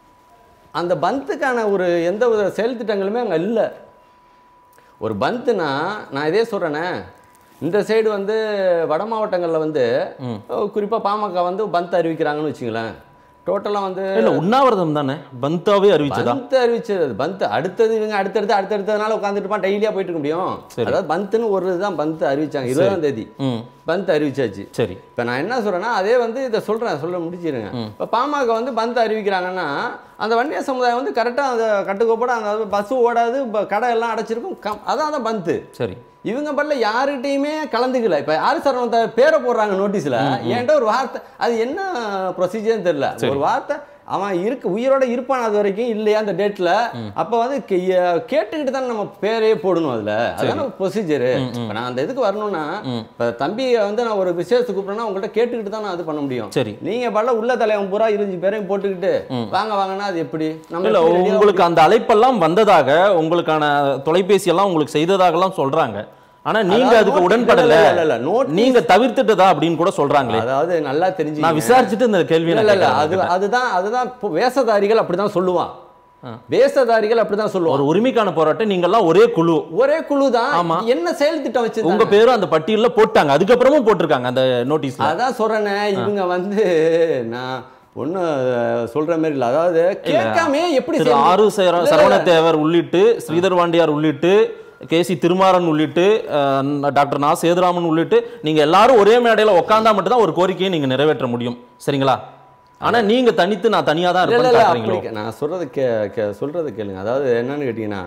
அந்த பந்துக்கான ஒரு எந்த ஒரு செயல் திட்டங்களுமே அங்கே இல்லை ஒரு பந்துனா நான் இதே சொல்கிறேனே இந்த சைடு வந்து வட மாவட்டங்களில் வந்து குறிப்பாக பாமக வந்து பந்த் அறிவிக்கிறாங்கன்னு வச்சுங்களேன் டோட்டலாக வந்து இல்ல உண்ணாவிரதம் தானே பந்தாவே அறிவிச்சதா பந்த் அறிவிச்சது பந்த் அடுத்தது இவங்க அடுத்தடுத்து அடுத்தடுத்ததுனால உட்காந்துட்டு டெய்லியா போயிட்டு இருக்க முடியும் சரி. அதாவது பந்த்னு ஒரு இதுதான் பந்த் அறிவிச்சாங்க இருபதாம் தேதி ம் பந்த் அறிவிச்சாச்சு சரி இப்போ நான் என்ன சொல்றேன்னா அதே வந்து இதை சொல்றேன் சொல்ல முடிச்சிருங்க இப்போ பாமக வந்து பந்த் அறிவிக்கிறாங்கன்னா அந்த வன்னிய சமுதாயம் வந்து கரெக்டாக அந்த கட்டுக்கோப்பட அந்த பஸ் ஓடாது இப்போ கடை எல்லாம் அடைச்சிருக்கும் கம் அதான் அந்த பந்த் சரி இவங்க பல்ல யாருகிட்டையுமே கலந்துக்கல இப்போ ஆறு சரவணத்தை பேரை போடுறாங்க நோட்டீஸில் என்கிட்ட ஒரு வார்த்தை அது என்ன ப்ரொசீஜர்னு தெரியல ஒரு வார்த்தை அவன் இருக்கு உயிரோட இருப்பான் அது வரைக்கும் இல்லையா அந்த டேட்ல அப்ப வந்து கே- எ- கேட்டுக்கிட்டு தான் நம்ம பேரே போடணும் அதுல அதான ப்ரொசீஜர் இப்ப நான் அந்த இதுக்கு வரணும்னா இப்ப தம்பி வந்து நான் ஒரு விசேஷத்துக்கு கூப்பிட்டேன்னா உங்கள்கிட்ட கேட்டுக்கிட்டு தான் நான் அது பண்ண முடியும் சரி நீங்க பல உள்ள தலைவன் பூரா இருபது பேரையும் போட்டுக்கிட்டு வாங்க வாங்கன்னா அது எப்படி நம்ம இல்ல எப்படி ready ஆ உங்களுக்கு அந்த அழைப்பெல்லாம் வந்ததாக உங்களுக்கான தொலைபேசி எல்லாம் உங்களுக்கு செய்ததாகலாம் சொல்றாங்க ஆனா நீங்க அதாவது அதுக்கு notice- உடன்படல இல்ல, இல்ல, இல்ல, notice- நீங்க தவிர்த்துட்டதா அப்படின்னு கூட சொல்றாங்களே அதாவது நல்லா தெரிஞ்சு நான் விசாரிச்சுட்டு இந்த கேள்வியை இல்ல நான் இல்ல அது கேட்கறேன் அதுதான் அதுதான் இப்போ வேஷதாரிகள் அப்படிதான் சொல்லுவான் வேஷதாரிகள் அப்படிதான் சொல்லுவான் ஒரு உரிமைக்கான போராட்டம் நீங்க எல்லாம் ஒரே குழு ஒரே குழு தான் ஆமா. என்ன செயல் திட்டம் வச்சு உங்க பேரும் அந்த பட்டியல்ல போட்டாங்க அதுக்கப்புறமும் போட்டிருக்காங்க அந்த நோட்டீஸ்ல அதான் சொல்றேனே இவங்க வந்து நான் ஒண்ணு சொல்ற மாதிரி இல்ல அதாவது கேட்காம எப்படி திரு செயல்- ஆறு சர- இல்ல, இல்ல. சரவணத்தேவர் உள்ளிட்டு ஸ்ரீதர் வாண்டியார் உள்ளிட்டு கே சி திருமாறன் உள்ளிட்டு அஹ், டாக்டர் நா சேதுராமன் உள்ளிட்டு நீங்க எல்லாரும் ஒரே மேடையில உட்காந்தா மட்டும் தான் ஒரு கோரிக்கையை நீங்க நிறைவேற்ற முடியும் சரிங்களா ஆனா நீங்க தனித்து நான் தனியா தான் இல்ல, இல்ல, இருப்பேன்னு இல்ல, காட்டுறீங்களோ அப்படி கே- நான் சொல்றது கே கே- சொல்றது கேளுங்க அதாவது என்னன்னு கேட்டீங்கன்னா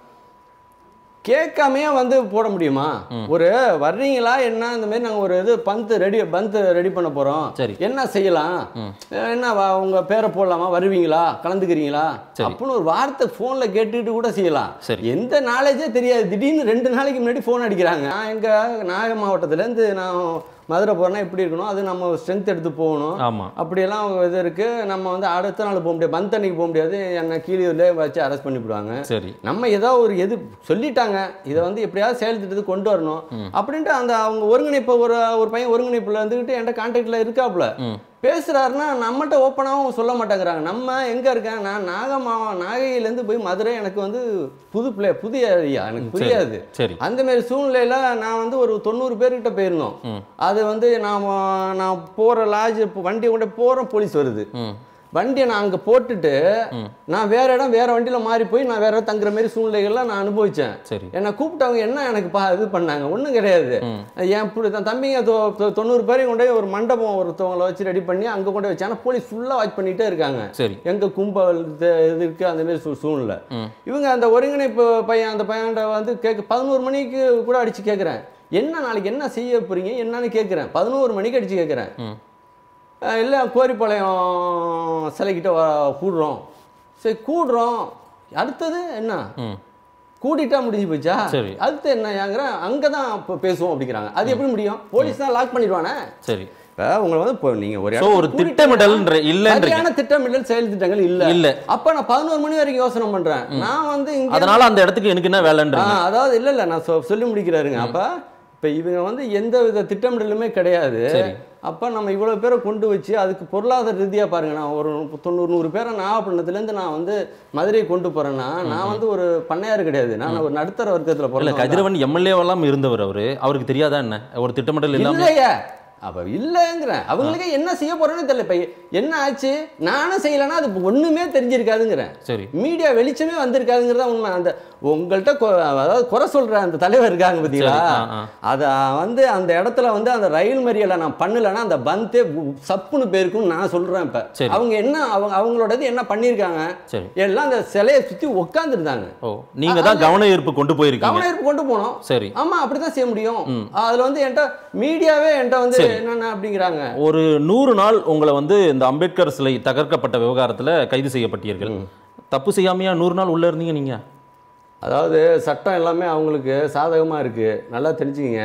கேட்காமையே வந்து போட முடியுமா ஒரு வர்றீங்களா என்ன இந்த மாதிரி நாங்க ஒரு இது பந்து ரெடி பந்து ரெடி பண்ண போறோம் சரி. என்ன செய்யலாம் என்ன வா- உங்க பேரை போடலாமா வருவீங்களா கலந்துக்கிறீங்களா சரி. அப்படின்னு ஒரு வார்த்தை போன்ல கேட்டுக்கிட்டு கூட செய்யலாம் சரி. எந்த நாலேஜே தெரியாது திடீர்னு ரெண்டு நாளைக்கு முன்னாடி ஃபோன் அடிக்கிறாங்க நான் எங்க நாகை மாவட்டத்துல இருந்து நான் மதுரை போறேன்னா எப்படி இருக்கணும் அது நம்ம ஸ்ட்ரென்த் எடுத்து போகணும் ஆமா அப்படியெல்லாம் இது இருக்கு நம்ம வந்து அடுத்த நாள் போக முடியாது பந்த் அன்னைக்கு போக முடியாது என்ன கீழே வச்சு அரெஸ்ட் பண்ணிவிடுவாங்க சரி நம்ம ஏதோ ஒரு எது சொல்லிட்டாங்க இதை வந்து எப்படியாவது செயல் திட்டத்துக்கு கொண்டு வரணும் அப்படின்ட்டு அந்த அவங்க ஒருங்கிணைப்பு ஒரு ஒரு பையன் ஒருங்கிணைப்புல இருந்துக்கிட்டு என்கிட்ட கான்டாக்ட்ல இருக்காப்புல ம். பேசுறாருன்னா நம்மகிட்ட ஓப்பனாகவும் சொல்ல மாட்டேங்கிறாங்க நம்ம எங்க இருக்கேன் நான் நாகமாவா நாகையிலேருந்து போய் மதுரை எனக்கு வந்து புது பிளே புதிய ஏரியா எனக்கு புரியாது சரி அந்த மாதிரி சூழ்நிலையில நான் வந்து ஒரு தொண்ணூறு பேர்கிட்ட போயிருந்தோம் ம். அது வந்து நான் நான் போற லாட்ஜ் வண்டி கொண்டு போறோம் போலீஸ் வருது ம் வண்டியை நான் அங்க போட்டுட்டு நான் வேற இடம் வேற வண்டியில மாறி போய் நான் வேற இடம் தங்குற மாதிரி சூழ்நிலைகள்லாம் நான் அனுபவிச்சேன் சரி என்னை கூப்பிட்டவங்க என்ன எனக்கு பா இது பண்ணாங்க ஒன்றும் கிடையாது என் புள்ள- தன் தம்பிங்க தொ- தொ- தொண்ணூறு பேரையும் கொண்டு போய் ஒரு மண்டபம் ஒருத்தவங்களை வச்சு ரெடி பண்ணி அங்கே கொண்டு போய் வச்சு ஆனால் போலீஸ் ஃபுல்லாக வாட்ச் பண்ணிட்டே இருக்காங்க சரி எங்க கும்பல் இது இது இருக்கு அந்த மாதிரி சூ- சூழ்நிலை இவங்க அந்த ஒருங்கிணைப்பு பையன் அந்த பையன்கிட்ட வந்து கேட்க பதினோரு மணிக்கு கூட அடிச்சு கேட்குறேன் என்ன நாளைக்கு என்ன செய்ய போறீங்க என்னன்னு கேட்குறேன் பதினோரு மணிக்கு அடிச்சு கேட்குறேன் ம் இல்லை கோரிப்பாளையம் சிலைக்கிட்ட வ கூடுறோம் சரி கூடுறோம் அடுத்தது என்ன ம் கூட்டிட்டா முடிஞ்சு போச்சா சரி. அடுத்து என்ன ஏங்குறேன் அங்கே தான் இப்போ பேசுவோம் அப்படிங்கிறாங்க அது எப்படி முடியும் போலீஸ் தான் லாக் பண்ணிடுவானே சரி இப்போ உங்களை வந்து இப்போ நீங்கள் ஒரு சோ இடத்துக்கு ஒரு கூட்டிட்டு திட்டமிடல்ன்ற இல்லன்றீங்க சரியான திட்டமிடல் செயல் திட்டங்கள் இல்ல இல்ல. அப்ப நான் பதினோரு மணி வரைக்கும் யோசனை பண்றேன் நான் வந்து இங்க அதனால அந்த இடத்துக்கு எனக்கு என்ன வேலைன்றீங்க ஆ, அதாவது இல்ல இல்ல நான் சொ- சொல்லி முடிக்கிறாருங்க அப்ப இப்ப இவங்க வந்து எந்த வித திட்டமிடலுமே கிடையாது சரி. அப்ப நம்ம இவ்வளவு பேரை கொண்டு வச்சு அதுக்கு பொருளாதார ரீதியா பாருங்க நான் ஒரு தொண்ணூறு நூறு பேரை நாகப்பட்டினத்துல இருந்து நான் வந்து மதுரையை கொண்டு போறேன்னா நான் வந்து ஒரு பண்ணையார் கிடையாது நான் ஒரு நடுத்தர வர்க்கத்துல இல்ல பிறந்தவன் தான். கதிரவன் எம்எல்ஏவெல்லாம் இருந்தவர் அவரு அவருக்கு தெரியாதா என்ன ஒரு திட்டமிடல் இல்லாம இல்லையே அப்ப இல்லைங்கிறேன் அவங்களுக்கு என்ன செய்ய போறேன்னு தெரியல இப்ப என்ன ஆச்சு நானும் செய்யலைன்னா அது ஒண்ணுமே தெரிஞ்சிருக்காதுங்கிறேன் சரி மீடியா வெளிச்சமே வந்திருக்காதுங்கிறதா உண்மை அந்த உங்கள்கிட்ட கொ- அதாவது குறை சொல்ற அந்த தலைவர் இருக்காங்க பார்த்தீங்களா சரி, ஆ, ஆ. அத வந்து அந்த இடத்துல வந்து அந்த ரயில் மறியலை நான் பண்ணலைன்னா அந்த பந்தே உ- சப்புன்னு போயிருக்கும்னு நான் சொல்றேன் இப்ப சரி. அவங்க என்ன அவங்க அவங்களோடது என்ன பண்ணியிருக்காங்க சரி எல்லாம் அந்த சிலையை சுத்தி உட்காந்துருந்தாங்க ஓ நீங்க தான் கவன ஈர்ப்பு கொண்டு போயிருக்கீங்க கவன ஈர்ப்பு கொண்டு போனோம் சரி ஆமா அப்படிதான் செய்ய முடியும் அதுல வந்து என்கிட்ட மீடியாவே என்கிட்ட வந்து என்னென்ன அப்படிங்கிறாங்க ஒரு நூறு நாள் உங்களை வந்து இந்த அம்பேத்கர் சிலை தகர்க்கப்பட்ட விவகாரத்துல கைது செய்யப்பட்டீர்கள் தப்பு செய்யாமையா நூறு நாள் உள்ள இருந்தீங்க நீங்க அதாவது சட்டம் எல்லாமே அவங்களுக்கு சாதகமாக இருக்குது நல்லா தெரிஞ்சுக்கங்க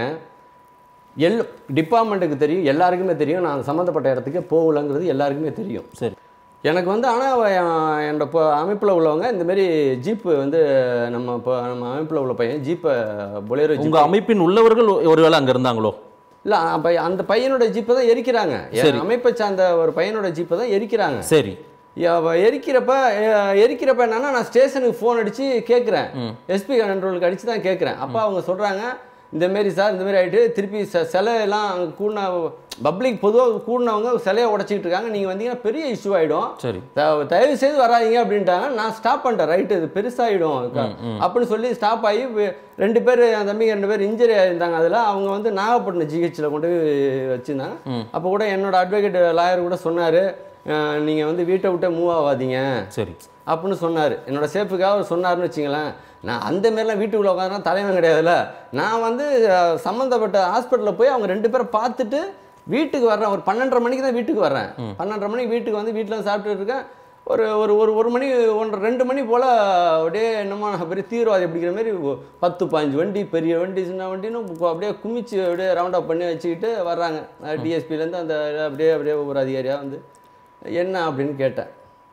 எல் டிபார்ட்மெண்ட்டுக்கு தெரியும் எல்லாருக்குமே தெரியும் நான் சம்மந்தப்பட்ட இடத்துக்கு போகலங்கிறது எல்லாருக்குமே தெரியும் சரி எனக்கு வந்து ஆனால் என்னோட இப்போ அமைப்பில் உள்ளவங்க இந்த மாதிரி ஜீப்பு வந்து நம்ம இப்போ நம்ம அமைப்பில் உள்ள பையன் ஜீப்பை பொலேரோ உங்க ஜீப் அமைப்பின் உள்ளவர்கள் ஒருவேளை அங்க இருந்தாங்களோ இல்லை அப்போ அந்த பையனோட ஜீப்பை தான் எரிக்கிறாங்க என் சரி. அமைப்பை சார்ந்த ஒரு பையனோட ஜீப்பை தான் எரிக்கிறாங்க சரி அவ எரிக்கிறப்ப அஹ், எரிக்கிறப்ப என்னன்னா நான் ஸ்டேஷனுக்கு ஃபோன் அடிச்சு கேட்குறேன் எஸ்பி கண்ட்ரோலுக்கு அடிச்சு தான் கேட்குறேன் அப்போ அவங்க சொல்றாங்க இந்த மாரி சார் இந்த மாதிரி ஆயிட்டு திருப்பி ச சிலை எல்லாம் அங்கே கூடின பப்ளிக் பொதுவாக கூடினவங்க சிலையை உடச்சிக்கிட்டு இருக்காங்க நீங்கள் வந்தீங்கன்னா பெரிய இஷ்யூ ஆகிடும் சரி தயவு செய்து வராதீங்க அப்படின்ட்டாங்க நான் ஸ்டாப் பண்ணிட்டேன் ரைட்டு இது பெருசாகிடும் அப்படின்னு சொல்லி ஸ்டாப் ஆகி வே- ரெண்டு பேர் என் தம்பிங்க ரெண்டு பேர் இன்ஜுரி ஆயிருந்தாங்க அதில் அவங்க வந்து நாகப்பட்டினம் ஜிஹெச்சில் கொண்டு போய் வச்சுருந்தாங்க அப்போ கூட என்னோட அட்வொகேட் லாயர் கூட சொன்னார் நீங்கள் வந்து வீட்டை விட்டே மூவ் ஆகாதீங்க சரி அப்படின்னு சொன்னார் என்னோட சேஃபுக்காக அவர் சொன்னார்னு வச்சுங்களேன் நான் அந்த மாரிலாம் வீட்டுக்குள்ளே உட்காந்துனா தலைவன் கிடையாதுல்ல நான் வந்து அஹ், சம்மந்தப்பட்ட ஹாஸ்பிட்டலில் போய் அவங்க ரெண்டு பேரை பார்த்துட்டு வீட்டுக்கு வர்றேன் ஒரு பன்னெண்டரை மணிக்கு தான் வீட்டுக்கு வர்றேன் பன்னெண்டரை மணிக்கு வீட்டுக்கு வந்து வீட்டில் சாப்பிட்டுட்டு இருக்கேன் ஒரு ஒரு ஒரு ஒரு மணி ஒன்றரை ரெண்டு மணி போல் அப்படியே என்னமோ நான் பெரிய தீவிரவாதி அப்படிங்கிற மாதிரி ஒ- பத்து பதினஞ்சு வண்டி பெரிய வண்டி சின்ன வண்டின்னு கு- அப்படியே குமிச்சு அப்படியே ரவுண்ட் அப் பண்ணி வச்சுக்கிட்டு வர்றாங்க டிஎஸ்பிலேருந்து அந்த அப்படியே அப்படியே ஒரு அதிகாரியாக வந்து என்ன அப்படின்னு கேட்டேன்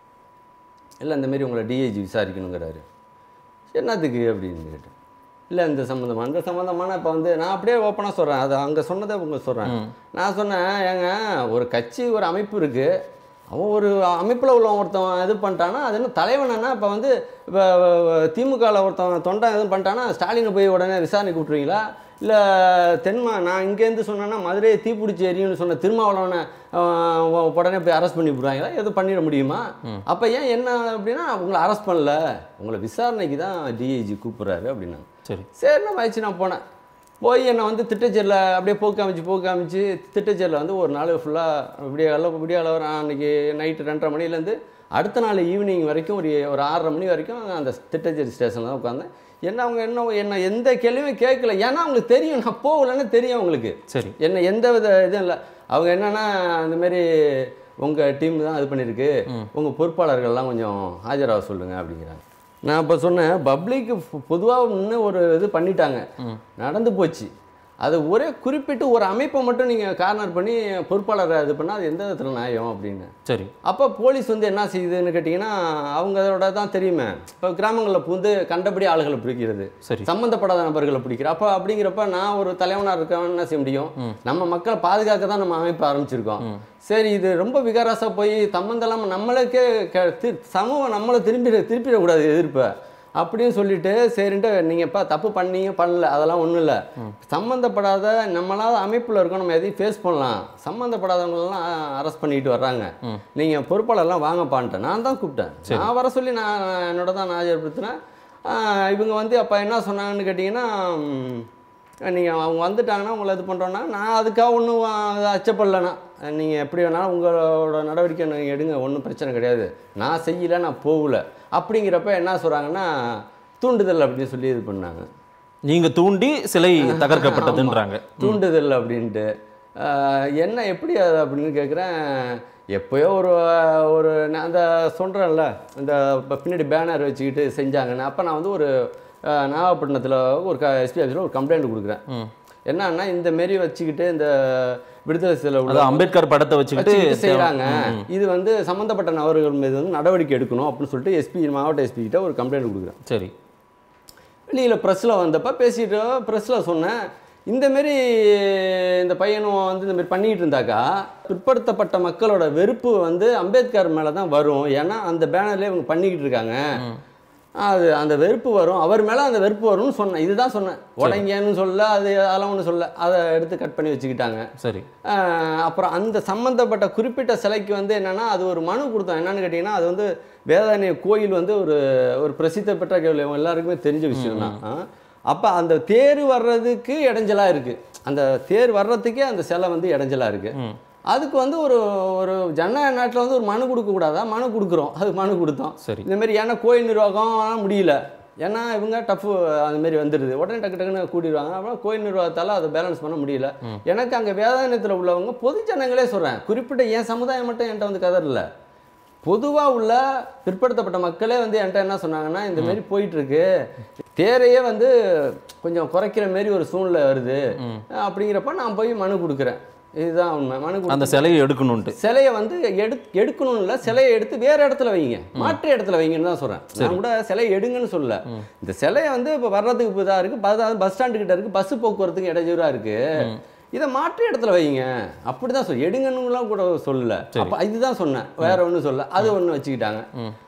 இல்லை இந்த மாதிரி உங்களை டிஐஜி விசாரிக்கணுங்கிறாரு என்னத்துக்கு அப்படின்னு கேட்டேன் இல்லை இந்த சம்மந்தமாக இந்த சம்மந்தமான இப்போ வந்து நான் அப்படியே ஓப்பனாக சொல்கிறேன் அது அங்கே சொன்னதை உங்க சொல்கிறேன் நான் சொன்னேன் ஏங்க ஒரு கட்சி ஒரு அமைப்பு இருக்குது அவன் ஒரு அமைப்பில் உள்ள ஒருத்தன் இது பண்ணிட்டானா அது என்ன தலைவனா இப்போ வந்து இப்போ திமுகவில் ஒருத்தன் தொண்டை இது பண்ணிட்டானா ஸ்டாலினை போய் உடனே விசாரணை கூப்பிட்ருவீங்களா இல்லை தென்மா நான் இங்கேருந்து சொன்னேன்னா மதுரையை தீப்பிடிச்சி எரியும்னு சொன்ன திருமாவளவனை ஆஹ், உ- உடனே போய் அரெஸ்ட் பண்ணி விடுவாங்களா எதுவும் பண்ணிட முடியுமா அப்போ ஏன் என்ன அப்படின்னா உங்களை அரெஸ்ட் பண்ணல உங்களை விசாரணைக்கு தான் டிஐஜி கூப்பிட்றாரு அப்படின்னாங்க சரி சரிண்ணா வச்சு நான் போனேன் போய் என்னை வந்து திட்டச்சேரியில் அப்படியே போக்கு காமிச்சு போக்கு காமிச்சு திட்டச்சேரியில் வந்து ஒரு நாள் ஃபுல்லாக விடிய கால விடிய கால வர அன்றைக்கி நைட்டு ரெண்டரை மணிலேருந்து அடுத்த நாள் ஈவினிங் வரைக்கும் ஒரு ஒரு ஆறரை மணி வரைக்கும் அந்த திட்டச்சேரி ஸ்டேஷனில் தான் உட்காந்தேன் என்ன அவங்க என்ன என்ன எந்த கேள்வியும் கேட்கல ஏன்னா அவங்களுக்கு தெரியும் நான் போகலன்னு தெரியும் அவங்களுக்கு சரி என்ன எந்த வித இதுவும் இல்லை அவங்க என்னன்னா இந்த மாதிரி உங்கள் டீம் தான் இது பண்ணியிருக்கு உங்கள் பொறுப்பாளர்கள்லாம் கொஞ்சம் ஆஜராக சொல்லுங்க அப்படிங்கிறாங்க நான் இப்போ சொன்னேன் பப்ளிக்கு பொதுவாக இன்னும் ஒரு இது பண்ணிட்டாங்க நடந்து போச்சு அது ஒரே குறிப்பிட்டு ஒரு அமைப்பை மட்டும் நீங்கள் கார்னர் பண்ணி பொறுப்பாளரை இது பண்ணால் அது எந்த விதத்தில் நியாயம் அப்படின்னு சரி அப்போ போலீஸ் வந்து என்ன செய்யுதுன்னு கேட்டிங்கன்னா அவங்களோட தான் தெரியுமே இப்போ கிராமங்களில் புகுந்து கண்டபடி ஆளுகளை பிடிக்கிறது சரி சம்மந்தப்படாத நபர்களை பிடிக்கிற அப்போ அப்படிங்கிறப்ப நான் ஒரு தலைவனாக இருக்கவன் என்ன செய்ய முடியும் நம்ம மக்களை பாதுகாக்க தான் நம்ம அமைப்பு ஆரம்பிச்சிருக்கோம் சரி இது ரொம்ப விகாரஸாக போய் சம்மந்தம் இல்லாமல் நம்மளுக்கே க- தி- சமூகம் நம்மளை திரும்பி திருப்பிடக்கூடாது எதிர்ப்பை அப்படின்னு சொல்லிட்டு சரின்ட்டு நீங்கப்பா தப்பு பண்ணீங்க பண்ணல அதெல்லாம் ஒன்றும் இல்லை சம்மந்தப்படாத நம்மளால அமைப்பில் இருக்கோம் நம்ம எதையும் ஃபேஸ் பண்ணலாம் சம்மந்தப்படாதவங்களெல்லாம் அரெஸ்ட் பண்ணிட்டு வர்றாங்க நீங்கள் பொறுப்பாளர்லாம் வாங்கப்பான்ட்டேன் நான் தான் கூப்பிட்டேன் நான் வர சொல்லி நான் என்னோட தான் நான் ஆஜர்படுத்தினேன் ஆஹ் இவங்க வந்து அப்போ என்ன சொன்னாங்கன்னு கேட்டிங்கன்னா நீங்கள் அவங்க வந்துட்டாங்கன்னா உங்களை இது பண்ணுறோன்னா நான் அதுக்காக ஒன்றும் அச்சப்படலைண்ணா நீங்கள் எப்படி வேணாலும் உங்களோட நடவடிக்கை நீங்கள் எடுங்க ஒன்றும் பிரச்சனை கிடையாது நான் செய்யலை நான் போகல அப்படிங்கிறப்ப என்ன சொல்கிறாங்கன்னா தூண்டுதல் அப்படின்னு சொல்லி இது பண்ணாங்க நீங்க தூண்டி சிலை தகர்க்கப்பட்டதுன்றாங்க தூண்டுதல் அப்படின்ட்டு ஆஹ் என்ன எப்படி அது அப்படின்னு கேட்குறேன் எப்போயோ ஒரு ஒரு நான் அந்த சொல்கிறேன்ல இந்த இப்ப பின்னாடி பேனர் வச்சுக்கிட்டு செஞ்சாங்கன்னு அப்போ நான் வந்து ஒரு ஆஹ் நாகப்பட்டினத்தில் ஒரு க எஸ்பி ஆஃபீஸில் ஒரு கம்ப்ளைண்ட் கொடுக்குறேன் என்னன்னா இந்த மாரி வச்சுக்கிட்டு இந்த விடுதலை சில அது அம்பேத்கர் படத்தை வச்சுக்கிட்டு வச்சுக்கிட்டு செய்கிறாங்க இது வந்து சம்மந்தப்பட்ட நபர்கள் மீது வந்து நடவடிக்கை எடுக்கணும் அப்படின்னு சொல்லிட்டு எஸ்பி மாவட்ட எஸ்பி கிட்ட ஒரு கம்ப்ளைண்ட் கொடுக்குறேன் சரி வெளியில் ப்ரெஸ்ஸில் வந்தப்போ பேசிட்டு ப்ரெஸ்ஸில் சொன்னேன் இந்தமாரி இந்த பையனும் வந்து இந்த மாதிரி பண்ணிக்கிட்டு இருந்தாக்கா பிற்படுத்தப்பட்ட மக்களோட வெறுப்பு வந்து அம்பேத்கர் மேலே தான் வரும் ஏன்னா அந்த பேனர்லேயே இவங்க பண்ணிக்கிட்டு இருக்காங்க அது அந்த வெறுப்பு வரும் அவர் மேலே அந்த வெறுப்பு வரும்னு சொன்னேன் இதுதான் சொன்னேன் உடங்கன்னு சொல்ல அது அதெல்லாம் ஒன்றும் சொல்ல அதை எடுத்து கட் பண்ணி வச்சுக்கிட்டாங்க சரி ஆஹ் அப்புறம் அந்த சம்மந்தப்பட்ட குறிப்பிட்ட சிலைக்கு வந்து என்னன்னா அது ஒரு மனு கொடுத்தோம் என்னன்னு கேட்டிங்கன்னா அது வந்து வேதாரண்ய கோயில் வந்து ஒரு ஒரு பிரசித்த பெற்ற கோயில் இவங்க எல்லாருக்குமே தெரிஞ்ச விஷயம் தான் அப்போ அந்த தேர் வர்றதுக்கு இடைஞ்சலாக இருக்குது அந்த தேர் வர்றதுக்கே அந்த சிலை வந்து இடைஞ்சலாக இருக்குது அதுக்கு வந்து ஒரு ஒரு ஜனநாயக நாட்டில் வந்து ஒரு மனு கொடுக்க கூடாதா மனு கொடுக்குறோம் அது மனு கொடுத்தோம் சரி. இந்த மாதிரி ஏன்னா கோயில் நிர்வாகம் முடியல ஏன்னா இவங்க டஃப் அந்த மாதிரி வந்துடுது உடனே டக்கு டக்குன்னு கூட்டிடுவாங்க அப்புறம் கோயில் நிர்வாகத்தால் அதை பேலன்ஸ் பண்ண முடியல எனக்கு அங்கே வேதாயனத்தில் உள்ளவங்க பொது ஜனங்களே சொல்கிறேன் குறிப்பிட்ட என் சமுதாயம் மட்டும் என்கிட்ட வந்து கதறல பொதுவாக உள்ள பிற்படுத்தப்பட்ட மக்களே வந்து என்கிட்ட என்ன சொன்னாங்கன்னா இந்த மாதிரி போயிட்டு இருக்கு தேரையே வந்து கொஞ்சம் குறைக்கிற மாதிரி ஒரு சூழ்நிலை வருது அப்படிங்கிறப்ப நான் போய் மனு கொடுக்குறேன் இதுதான் உண்மை மனு கொடு அந்த சிலையை எடுக்கணும்ட்டு சிலையை வந்து எடு எடுக்கணும் இல்லை சிலையை எடுத்து வேற இடத்துல வைங்க மாற்று இடத்துல வைங்கன்னு தான் சொல்கிறேன் நான் கூட சிலையை எடுங்கன்னு சொல்லல இந்த சிலையை வந்து இப்போ வர்றதுக்கு இப்போ இதாக இருக்குது பஸ் ஸ்டாண்டு கிட்ட இருக்குது பஸ் போக்குவரத்துக்கு இடையூறாக இருக்குது இதை மாற்று இடத்துல வைங்க அப்படி தான் சொல் எடுங்கன்னுலாம் கூட சொல்லல அப்போ இதுதான் சொன்னேன் வேற ஒன்றும் சொல்ல அது ஒன்று வச்சுக்கிட்டாங்க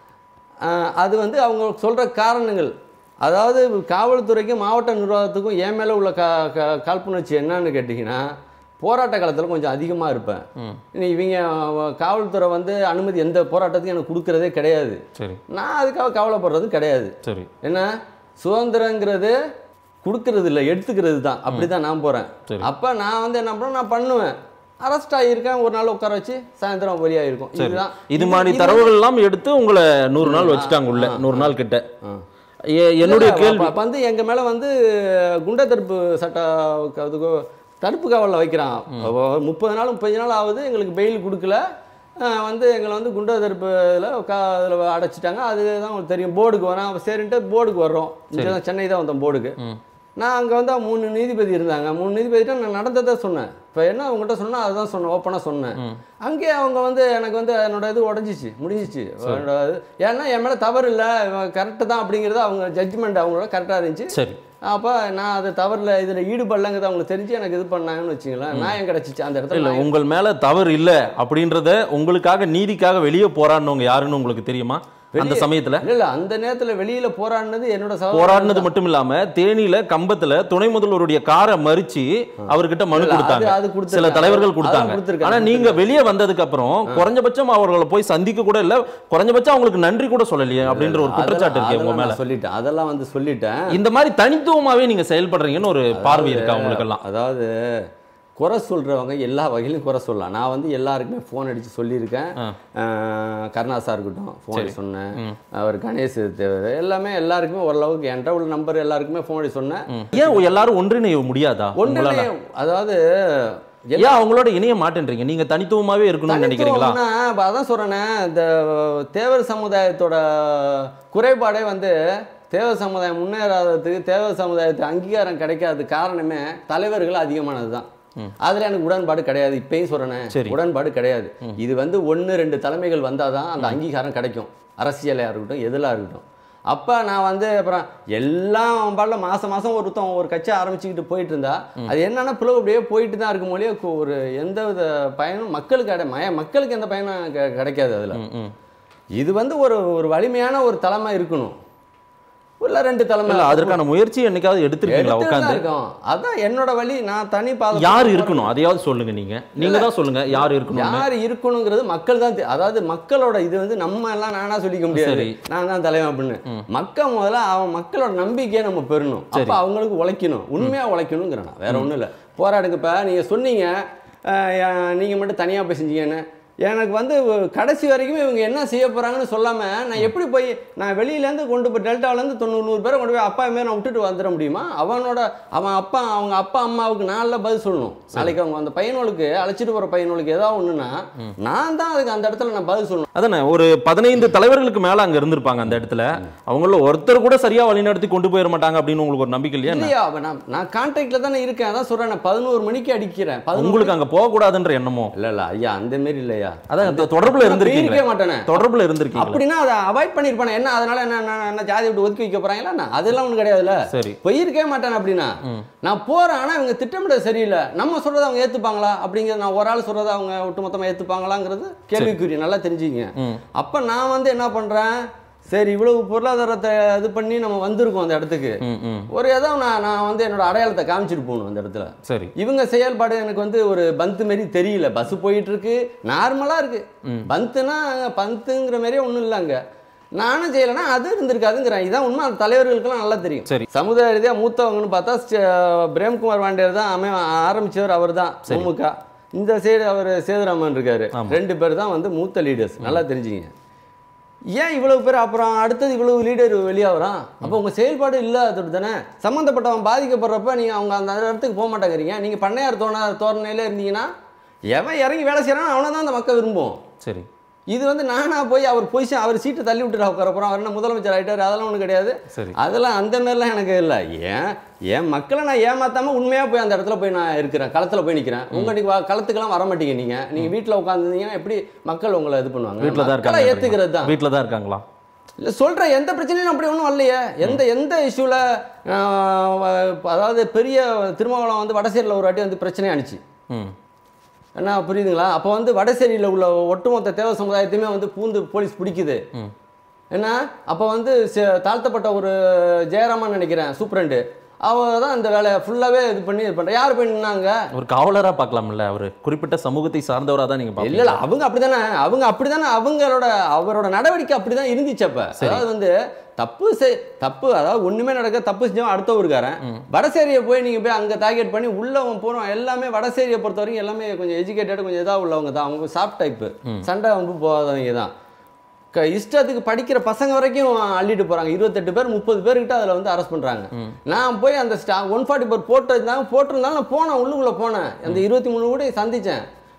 ஆஹ் அது வந்து அவங்க சொல்கிற காரணங்கள் அதாவது காவல்துறைக்கும் மாவட்ட நிர்வாகத்துக்கும் என் மேலே உள்ள கா கா- காழ்ப்புணர்ச்சி என்னன்னு கேட்டிங்கன்னா போராட்ட காலத்தில் கொஞ்சம் அதிகமாக இருப்பேன் இனி இவங்க அஹ், காவல்துறை வந்து அனுமதி எந்த போராட்டத்துக்கும் எனக்கு கொடுக்கறதே கிடையாது சரி நான் அதுக்காக கவலைப்படுறது கிடையாது சரி என்ன சுதந்திரங்கிறது கொடுக்கறது இல்லை எடுத்துக்கிறது தான் அப்படி தான் நான் போகிறேன் சரி. அப்போ நான் வந்து என்ன பண்ணுவேன் நான் பண்ணுவேன் அரெஸ்ட் ஆகியிருக்கேன் ஒரு நாள் உட்கார வச்சு சாயந்தரம் வெளியாகிருக்கும் சரி இதுதான் இது மாதிரி தரவுகள் எல்லாம் எடுத்து உங்களை நூறு நாள் வச்சுட்டாங்க உள்ள நூறு நாள் கிட்ட எ- என்னுடைய இல்ல, கேள்வி அப்ப- அப்ப வந்து எங்க மேல வந்து குண்ட தடுப்பு சட்ட அதுக்கு தடுப்பு காவலில் வைக்கிறான் அப்போ முப்பது நாள் முப்பது நாள் ஆகுது எங்களுக்கு பெயில் கொடுக்கல அஹ், வந்து எங்களை வந்து குண்டதர்ப்பில் கா அதில் அடைச்சிட்டாங்க அதுதான் உங்களுக்கு தெரியும் போர்டுக்கு வரோம் சரின்ட்டு போர்டுக்கு வர்றோம் இங்கே தான் சென்னை தான் வந்தோம் போர்டுக்கு நான் அங்கே வந்து மூணு நீதிபதி இருந்தாங்க மூணு நீதிபதிட்ட நான் நடந்ததை சொன்னேன் இப்போ என்ன அவங்ககிட்ட சொன்னேன் அதுதான் சொன்னேன் ஓப்பனாக சொன்னேன் அங்கேயே அவங்க வந்து எனக்கு வந்து என்னோட இது உடஞ்சிச்சு முடிஞ்சிச்சு என்னோட இது- ஏன்னா என் மேலே தவறு இல்லை கரெக்டு தான் அப்படிங்கிறது அவங்க ஜட்ஜ்மெண்ட் அவங்களோட கரெக்டாக இருந்துச்சு சரி அப்போ நான் அது தவறில் இதில் ஈடுபடலங்கிறது அவங்களுக்கு தெரிஞ்சு எனக்கு இது பண்ணாங்கன்னு வச்சுங்களேன் நியாயம் கிடச்சிச்சு அந்த இடத்துல இல்ல நியாயம் உங்கள் மேல தவறு இல்ல அப்படின்றத உங்களுக்காக நீதிக்காக வெளியே போராடினவங்க யாருன்னு உங்களுக்கு தெரியுமா அந்த சமயத்துல இல்ல இல்ல அந்த நேரத்துல வெளியில போராடினது என்னோட சகோதரன் போராடினது மட்டும் இல்லாம தேனியில கம்பத்துல துணை முதல்வருடைய காரை மறிச்சு அவர்கிட்ட மனு இல்ல, அது- கொடுத்தாங்க அது கொடுத்திருக்காங்க. சில தலைவர்கள் அதான் கொடுத்தாங்க கொடுத்திருக்காங்க. ஆனா நீங்க வெளியே வந்ததுக்கு அப்புறம் குறைஞ்சபட்சம் அவர்களை போய் சந்திக்க கூட இல்ல குறைஞ்சபட்சம் அவங்களுக்கு நன்றி கூட சொல்லலையே அப்படின்ற ஒரு குற்றச்சாட்டு இருக்கு உங்க அதெல்லாம் மேல நான் சொல்லிட்டேன் அதெல்லாம் வந்து சொல்லிட்டேன் இந்த மாதிரி தனித்துவமாவே நீங்க செயல்படுறீங்கன்னு ஒரு பார்வை இருக்கா உங்களுக்கு எல்லாம் அதாவது குறை சொல்றவங்க எல்லா வகையிலும் குறை சொல்லலாம் நான் வந்து எல்லாருக்குமே ஃபோன் அடிச்சு சொல்லியிருக்கேன் அஹ், கருணாசா இருக்கட்டும் ஃபோன் சொன்னேன் அவர் கணேஷ் தேவர் எல்லாமே எல்லாருக்குமே ஓரளவுக்கு என்கிட்ட உள்ள நம்பர் எல்லாருக்குமே ஃபோன் அடிச்சு சொன்னேன் ஏன் எல்லாரும் ஒன்றிணைய முடியாதா உங்களால ஒன்றுமே அதாவது ஏன் அவங்களோட இணைய மாட்டேன்றீங்க நீங்க தனித்துவமாவே இருக்கணும்னு நினைக்கிறீங்களா தனித்துவம்னா, இப்ப அதான் சொல்றேனே இந்த தேவர் சமுதாயத்தோட குறைபாடே வந்து தேவர் சமுதாயம் முன்னேறாததுக்கு தேவர் சமுதாயத்துக்கு அங்கீகாரம் கிடைக்காதது காரணமே தலைவர்கள் அதிகமானது தான் அதுல எனக்கு உடன்பாடு கிடையாது இப்பயும் சொல்றேனே சரி. உடன்பாடு கிடையாது இது வந்து ஒன்று ரெண்டு தலைமைகள் வந்தாதான் அந்த அங்கீகாரம் கிடைக்கும் அரசியலாக இருக்கட்டும் எதிலாக இருக்கட்டும் அப்போ நான் வந்து அப்புறம் எல்லாம் பாடல மாதம் மாதம் ஒருத்தன் ஒரு கட்சி ஆரம்பிச்சுக்கிட்டு போயிட்டு இருந்தா அது என்னன்னா பிளவு அப்படியே போயிட்டு தான் இருக்கும் மொழியே ஒரு எந்த வித பயனும் மக்களுக்கு கிடை மய மக்களுக்கு எந்த பயனும் கெ- கிடைக்காது அதில் ம், ம். இது வந்து ஒரு ஒரு வலிமையான ஒரு தலைமை இருக்கணும் இல்லை ரெண்டு தலைமை இல்ல அதற்கான முயற்சி என்னைக்காவது எடுத்திருக்கீங்களா எடுத்துட்டு தான் உட்காந்து இருக்கோம் அதான் என்னோட வழி நான் தனி பாதை யார் இருக்கணும் அதையாவது சொல்லுங்க நீங்க நீங்க தான் சொல்லுங்க யார் இருக்கணும் யார் இருக்கணுங்கிறது மக்கள் தான் தெ- அதாவது மக்களோட இது வந்து நம்ம எல்லாம் நானா சொல்லிக்க முடியாது சரி. நான் தான் தலைவன் அப்படின்னு மக்கள் முதல்ல அவன் மக்களோட நம்பிக்கையை நம்ம பெறணும் அப்ப அவங்களுக்கு உழைக்கணும் உண்மையா உழைக்கணுங்கிறேன் நான். வேற ஒண்ணும் இல்ல போராடுங்க இப்ப நீங்க சொன்னீங்க அஹ், அஹ், நீங்க மட்டும் தனியா போய் செஞ்சீங்கன்னு எனக்கு வந்து கடைசி வரைக்கும் இவங்க என்ன செய்ய போறாங்கன்னு சொல்லாம நான் எப்படி போய் நான் வெளியிலேருந்து கொண்டு போய் டெல்டாவிலேருந்து தொண்ணூறு நூறு பேரை கொண்டு போய் அப்பா மாரி நான் விட்டுட்டு வந்துட முடியுமா அவனோட அவன் அப்பா அவங்க அப்பா அம்மாவுக்கு நாளில் பதில் சொல்லணும் நாளைக்கு அவங்க அந்த பையனுக்கு அழைச்சிட்டு போற பையனுக்கு ஏதாவது ஒண்ணுன்னா நான் தான் அதுக்கு அந்த இடத்துல நான் பதில் சொல்லணும் அதானே ஒரு பதினைந்து தலைவர்களுக்கு மேல அங்க இருந்திருப்பாங்க அந்த இடத்துல அவங்கள ஒருத்தர் கூட சரியா வழிநடத்தி கொண்டு போயிட மாட்டாங்க அப்படின்னு உங்களுக்கு ஒரு நம்பிக்கை இல்லையா என்ன? இல்லையா அப்ப நான் நான் கான்டாக்ட்ல தானே இருக்கேன் அதான் சொல்றேன் நான் பதினோரு மணிக்கு அடிக்கிறேன் பதினோரு உங்களுக்கு அங்க போக கூடாதுன்ற எண்ணமோ இல்ல இல்ல ஐயா அந்த மாரி இல்லையா அதான் தொ- தொடர்புல நான் இருந்திருக்கீங்க போயிருக்கவே மாட்டேனே தொடர்புல இருந்திருக்கீங்க அப்படின்னா அதை அவாய்ட் பண்ணிருப்பானே என்ன அதனால என்ன என்ன- என்ன ஜாதி விட்டு ஒதுக்கி வைக்க போறாங்களா என்ன? அதெல்லாம் ஒன்றும் கிடையாதுல்ல சரி போயிருக்கவே மாட்டேன் அப்படின்னா நான் போறேன் ஆனா இவங்க திட்டமிட சரியில்லை நம்ம சொல்றதை அவங்க ஏத்துப்பாங்களா அப்படிங்கிறது நான் ஒரு ஆள் சொல்றதை அவங்க ஒட்டுமொத்தமா ஏத்துப்பாங்களாங்கிறது கேள்விக்குறி நல்லா தெரிஞ்சுக்கங்க ம். அப்ப நான் வந்து என்ன பண்றேன் சரி இவ்வளவு பொருளாதாரத்தை இது பண்ணி நம்ம வந்திருக்கோம் அந்த இடத்துக்கு ம் ம் ஒரு ஏதோ நான் நான் வந்து என்னோட அடையாளத்தை காமிச்சிட்டு போகணும் அந்த இடத்துல சரி இவங்க செயல்பாடு எனக்கு வந்து ஒரு பந்து மாரி தெரியல பஸ் போயிட்டு இருக்கு நார்மலா இருக்கு பந்துனா பந்துங்கிற மாதிரியே ஒன்றும் இல்லை அங்க நானும் செய்யலைன்னா அது இருந்திருக்காதுங்கிறேன் இதான் உண்மை அந்த தலைவர்களுக்கெல்லாம் நல்லா தெரியும் சரி. சமுதாய ரீதியாக மூத்தவங்கன்னு பார்த்தா ஸ்ட- பிரேம்குமார் பாண்டியர் தான் அமை ஆரம்பிச்சவர் அவர் தான் திமுக இந்த சைடு அவர் சேதுராமன் இருக்காரு ரெண்டு பேர் தான் வந்து மூத்த லீடர்ஸ் நல்லா தெரிஞ்சுங்க ஏன் இவ்வளவு பேர் அப்புறம் அடுத்தது இவ்வளவு லீடர் வெளியாகிறான் அப்போ உங்க செயல்பாடு இல்லாதது தானே சம்மந்தப்பட்டவன் பாதிக்கப்படுறப்ப நீங்க அவங்க அந்த இடத்துக்கு போக மாட்டேங்கிறீங்க நீங்க பண்ணையார் தோண தோரணையில இருந்தீங்கன்னா எவன் இறங்கி வேலை செய்யறானோ அவனை தான் அந்த மக்கள் விரும்பும் சரி இது வந்து நானா போய் அவர் பொசிஷன் அவர் சீட்டை தள்ளி விட்டுட்டு உட்கார போறோம் அவர் என்ன முதலமைச்சர் ஆயிட்டாரு அதெல்லாம் ஒன்றும் கிடையாது சரி அதெல்லாம் அந்த மாதிரிலாம் எனக்கு இல்லை ஏன் என் மக்களை நான் ஏமாத்தாம உண்மையா போய் அந்த இடத்துல போய் நான் இருக்கிறேன் களத்துல போய் நிக்கிறேன் உங்க நீங்க வா- களத்துக்கெல்லாம் வர மாட்டீங்க நீங்க நீங்க வீட்டுல உட்காந்துருந்தீங்கன்னா எப்படி மக்கள் உங்களை இது பண்ணுவாங்க வீட்டில் தான் மக்களை இருக்காங்க ஏத்துக்கிறது தான் வீட்டில் தான் இருக்காங்களா இல்லை சொல்ற எந்த பிரச்சனையும் அப்படி ஒன்றும் வரலையே எந்த எந்த இஷ்யூவில் அதாவது பெரிய திருமாவளம் வந்து வடசேரியில் ஒரு வாட்டி வந்து பிரச்சனை ஆனிச்சு ம் என்ன புரியுதுங்களா அப்போ வந்து வடசேரியில் உள்ள ஒட்டுமொத்த தேவ சமுதாயத்தையுமே வந்து பூந்து போலீஸ் பிடிக்குது ம் என்ன அப்போ வந்து செ- தாழ்த்தப்பட்ட ஒரு ஜெயராமன் நினைக்கிறேன் சூப்பரண்டு அவங்க தான் இந்த வேலையை ஃபுல்லாகவே இது பண்ணி இது பண்ணுறேன் யார் போய் நின்னாங்க ஒரு காவலரா பார்க்கலாம்ல அவர் குறிப்பிட்ட சமூகத்தை சார்ந்தவரா தான் நீங்க இல்ல பாப்பீங்க இல்ல அவங்க அப்படிதானே அவங்க அப்படிதானே அவங்களோட அவரோட நடவடிக்கை அப்படிதான் இருந்துச்சு அப்ப அதாவது வந்து தப்பு செய் தப்பு அதாவது ஒண்ணுமே நடக்க தப்பு செஞ்சவன் அடுத்த ஊருக்காரன் வடசேரியை போய் நீங்க போய் அங்க டார்கெட் பண்ணி உள்ளவன் போறோம் எல்லாமே வடசேரியை பொறுத்த வரைக்கும் எல்லாமே கொஞ்சம் எஜுகேட்டட் கொஞ்சம் இதா உள்ளவங்க தான் அவங்க சாஃப்ட் டைப்பு சண்டை வந்து போகாதவங்க தான் க இஷ்டத்துக்கு படிக்கிற பசங்க வரைக்கும் அள்ளிட்டு போறாங்க இருபத்தெட்டு பேர் முப்பது பேர்கிட்ட அதில் வந்து அரெஸ்ட் பண்றாங்க நான் போய் அந்த ஸ்டா ஒன் ஃபார்ட்டி ஃபோர் போட்டு இருந்தாங்க போட்டிருந்தாலும் நான் போனேன் உள்ளுக்குள்ள போனேன் அந்த இருபத்தி மூணு கூட சந்திச்சேன்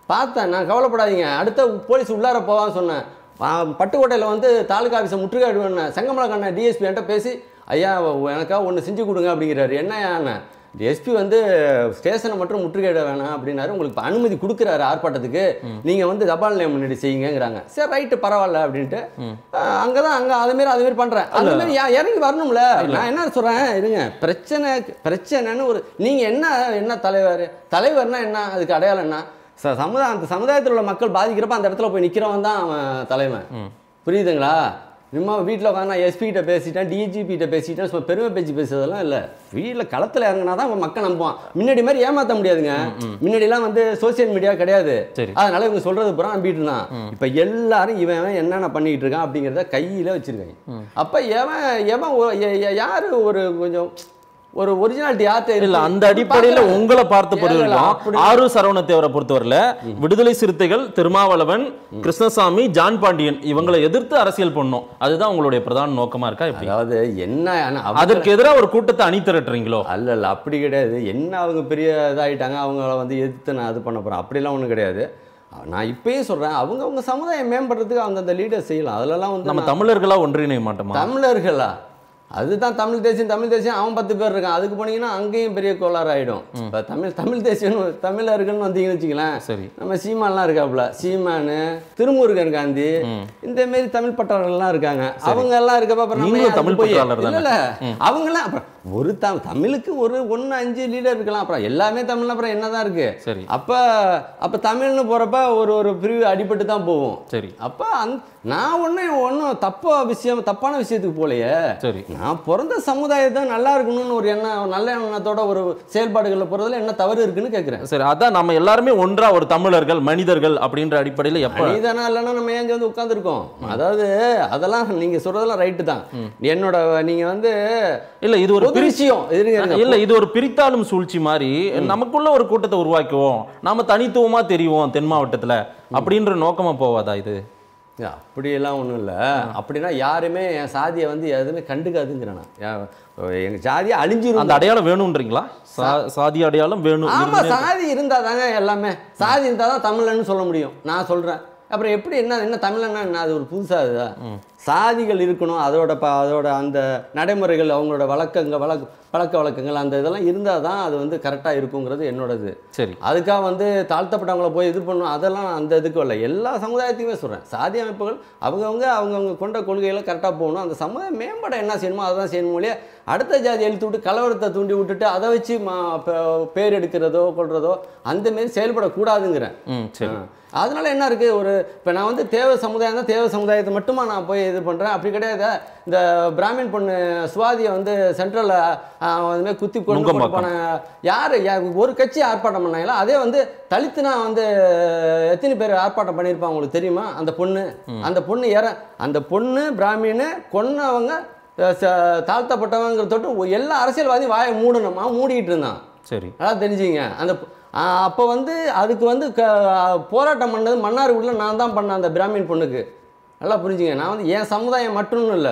பார்த்தேன் நான் கவலைப்படாதீங்க அடுத்த போலீஸ் உள்ளார போவான்னு சொன்னேன் ஆ, பட்டுக்கோட்டையில் வந்து தாலுகா ஆஃபீஸை முற்றுகையிடுவேன் செங்கமலை கண்ணன் டிஎஸ்பி என்கிட்ட பேசி ஐயா எனக்காக ஒன்று செஞ்சு கொடுங்க அப்படிங்கிறாரு என்ன எஸ்பி வந்து ஸ்டேஷனை மட்டும் முற்றுகையிட வேணாம் அப்படின்னாரு உங்களுக்கு இப்ப அனுமதி கொடுக்குறாரு ஆர்ப்பாட்டத்துக்கு நீங்க வந்து தபால் நிலையம் முன்னாடி செய்யுங்கங்கிறாங்க சரி ரைட்டு பரவாயில்ல அப்படின்ட்டு அஹ், அங்கதான் அங்க அதே மாதிரி அதே மாதிரி பண்றேன் அந்த மாதிரி யா- இறங்கி வரணும்ல நான் என்ன சொல்றேன் இருங்க பிரச்சனை பிரச்சனைன்னு ஒரு நீங்க என்ன என்ன தலைவர் தலைவர்னா என்ன அதுக்கு அடையாளம் என்ன ச- சமுதாய அந்த சமுதாயத்தில் உள்ள மக்கள் பாதிக்கிறப்ப அந்த இடத்துல போய் நிக்கிறவன் தான் அவன் தலைவன் புரியுதுங்களா சும்மா வீட்டில் உட்காந்து நான் எஸ்பி கிட்ட பேசிட்டேன் டிஜிபி கிட்ட பேசிட்டேன் சும்மா பெருமை பேச்சு பேசுறதெல்லாம் இல்லை வீட்டில் களத்தில் இறங்கினா தான் அவன் மக்கள் நம்புவான் முன்னாடி மாதிரி ஏமாற்ற முடியாதுங்க முன்னாடிலாம் வந்து சோசியல் மீடியா கிடையாது சரி. அதனால இவங்க சொல்றது பூரா நம்பிட்டு இருந்தான் இப்போ எல்லாரும் இவன் இவன் என்னென்ன பண்ணிக்கிட்டு இருக்கான் அப்படிங்கிறத கையில் வச்சிருக்காங்க அப்போ எவன் எவன் ஒ- எ- எ- யாரு ஒரு கொஞ்சம் ஒரு ஒரிஜினாலிட்டி யார்கிட்ட இல்ல இருக்கு? அந்த அடிப்படையில பார்க்கறேன். உங்களை பார்த்த இல்ல, இல்ல, பொறுவரைக்கும் அப்படி- ஆறு சரவணத்தேவரை பொறுத்தவரையில விடுதலை சிறுத்தைகள் திருமாவளவன் கிருஷ்ணசாமி ஜான் பாண்டியன் இவங்களை எதிர்த்து அரசியல் பண்ணும் அதுதான் உங்களுடைய பிரதான நோக்கமா இருக்கா எப்படி அதாவது என்ன ஆனா அவங்க- அதற்கு எதிராக ஒரு கூட்டத்தை அணி திரட்டுறீங்களோ அல்ல இல்ல அப்படி கிடையாது என்ன அவங்க பெரிய இதாயிட்டாங்க அவங்கள வந்து எதிர்த்து நான் இது பண்ண போகிறேன் அப்படிலாம் ஒன்றும் கிடையாது நான் இப்பயும் சொல்கிறேன் அவங்க அவங்க சமுதாயம் மேம்படுறதுக்கு அந்தந்த லீடர் செய்யலாம் அதிலலாம் வந்து நம்ம நான் தமிழர்களா ஒன்றிணைய மாட்டோமா தமிழர்களா அதுதான் தமிழ் தேசியம் தமிழ் தேசியம் அவன் பத்து பேர் இருக்கான் அதுக்கு போனீங்கன்னா அங்கேயும் பெரிய கோளாறு ஆயிடும் இப்போ தமிழ் தமிழ் தேசியம் தமிழர்கள்னு வந்தீங்கன்னு வச்சுங்களேன் சரி நம்ம சீமான்லாம் இருக்காப்புல சீமானு திருமுருகன் காந்தி இந்த மாரி தமிழ் பற்றாளர்கள்லாம் இருக்காங்க அவங்க எல்லாம் இருக்கப்ப அப்புறம் நம்ம நீங்களும் ஏன் தமிழ் அதுக்கு போய் பற்றாளர் இல்ல இல்ல அவங்கெல்லாம் அப்புறம் ஒரு தம் தமிழுக்கு ஒரு ஒன்று அஞ்சு லீடர் இருக்கலாம் அப்புறம் எல்லாமே தமிழ்ல அப்புறம் என்னதான் இருக்கு சரி அப்ப அப்ப தமிழ்னு போறப்ப ஒரு ஒரு பிரிவு அடிபட்டு தான் போகும் சரி அப்ப அந் நான் ஒன்றும் ஒன்றும் தப்பா விஷயம் தப்பான விஷயத்துக்கு போலையே சரி நான் பிறந்த சமுதாயத்தை நல்லா இருக்கணும்னு ஒரு எண்ணம் நல்ல எண்ணத்தோட ஒரு செயல்பாடுகளில் போறதுல என்ன தவறு இருக்குன்னு கேட்குறேன் சரி அதான் நம்ம எல்லாருமே ஒன்றா ஒரு தமிழர்கள் மனிதர்கள் அப்படின்ற அடிப்படையில எப்ப மனிதனா இல்லைன்னா நம்ம ஏன் வந்து உட்காந்துருக்கோம் அதாவது அதெல்லாம் நீங்க சொல்றதெல்லாம் ரைட்டு தான் என்னோட நீங்க வந்து இல்ல இது ஒரு பொது விஷயம் இருங்க, இருங்க. இல்ல இது ஒரு பிரித்தாளும் சூழ்ச்சி மாதிரி நமக்குள்ள ஒரு கூட்டத்தை உருவாக்குவோம் நாம தனித்துவமா தெரிவோம் தென் மாவட்டத்துல அப்படின்ற நோக்கமா போவாதா இது இல்ல, அப்படியெல்லாம் ஒன்றும் இல்லை அப்படின்னா யாருமே என் சாதியை வந்து எதுவுமே கண்டுக்காதுங்கிறேன் நான் என் எங்க ஜாதியை அழிஞ்சிரும் அந்த அடையாளம் வேணும்ன்றீங்களா சா- சாதி அடையாளம் வேணும் ஆமா இருந்துட்டே சாதி இருந்தா தாங்க எல்லாமே சாதி இருந்தா தான் தமிழன்னு சொல்ல முடியும் நான் சொல்றேன் அப்புறம் எப்படி என்ன என்ன தமிழன்னா என்ன அது ஒரு புதுசா இதுதா சாதிகள் இருக்கணும் அதோட ப அதோட அந்த நடைமுறைகள் அவங்களோட வழக்கங்க வழக்க பழக்க வழக்கங்கள் அந்த இதெல்லாம் இருந்தால் தான் அது வந்து கரெக்டாக இருக்குங்கிறது என்னோடது சரி அதுக்காக வந்து தாழ்த்தப்பட்டவங்கள போய் இது பண்ணணும் அதெல்லாம் அந்த இதுக்கு இல்லை எல்லா சமுதாயத்தையுமே சொல்கிறேன் சாதி அமைப்புகள் அவங்கவுங்க அவங்கவுங்க கொண்ட கொள்கைகளை கரெக்டாக போகணும் அந்த சமுதாயம் மேம்பட என்ன செய்யணுமோ அதை தான் செய்யணும் இல்லையா அடுத்த ஜாதி எழுத்து விட்டு கலவரத்தை தூண்டி விட்டுட்டு அதை வச்சு மா- ப- பேர் எடுக்கிறதோ கொள்றதோ அந்த மாரி செயல்படக்கூடாதுங்கிறேன் ம் சரி ஆ. அதனால என்ன இருக்கு ஒரு இப்போ நான் வந்து தேவ சமுதாயம் தான் தேவ சமுதாயத்தை மட்டுமா நான் போய் இது பண்ணுறேன் அப்படி கிடையாது இந்த பிராமின் பொண்ணு சுவாதியை வந்து சென்ட்ரலில் அதுமாதிரி குத்தி கொண்டு நுங்கம்பாக்கம். போன யார் ஒரு கட்சி ஆர்ப்பாட்டம் பண்ணாங்களா அதே வந்து தலித்துனா வந்து எத்தனை பேர் ஆர்ப்பாட்டம் பண்ணியிருப்பாங்க உங்களுக்கு தெரியுமா அந்த பொண்ணு அந்த பொண்ணு ஏற அந்த பொண்ணு பிராமின்னு கொன்னவங்க அஹ், ச- தாழ்த்தப்பட்டவங்கிற தொட்டு எல்லா அரசியல்வாதியும் வாயை மூடணுமா மூடிட்டு இருந்தான் சரி நல்லா தெரிஞ்சுங்க அந்த அப்போ வந்து அதுக்கு வந்து க போராட்டம் பண்ணது மன்னார்குடியில் நான் தான் பண்ணேன் அந்த பிராமின் பொண்ணுக்கு நல்லா புரிஞ்சுங்க நான் வந்து என் சமுதாயம் மட்டும்னு இல்லை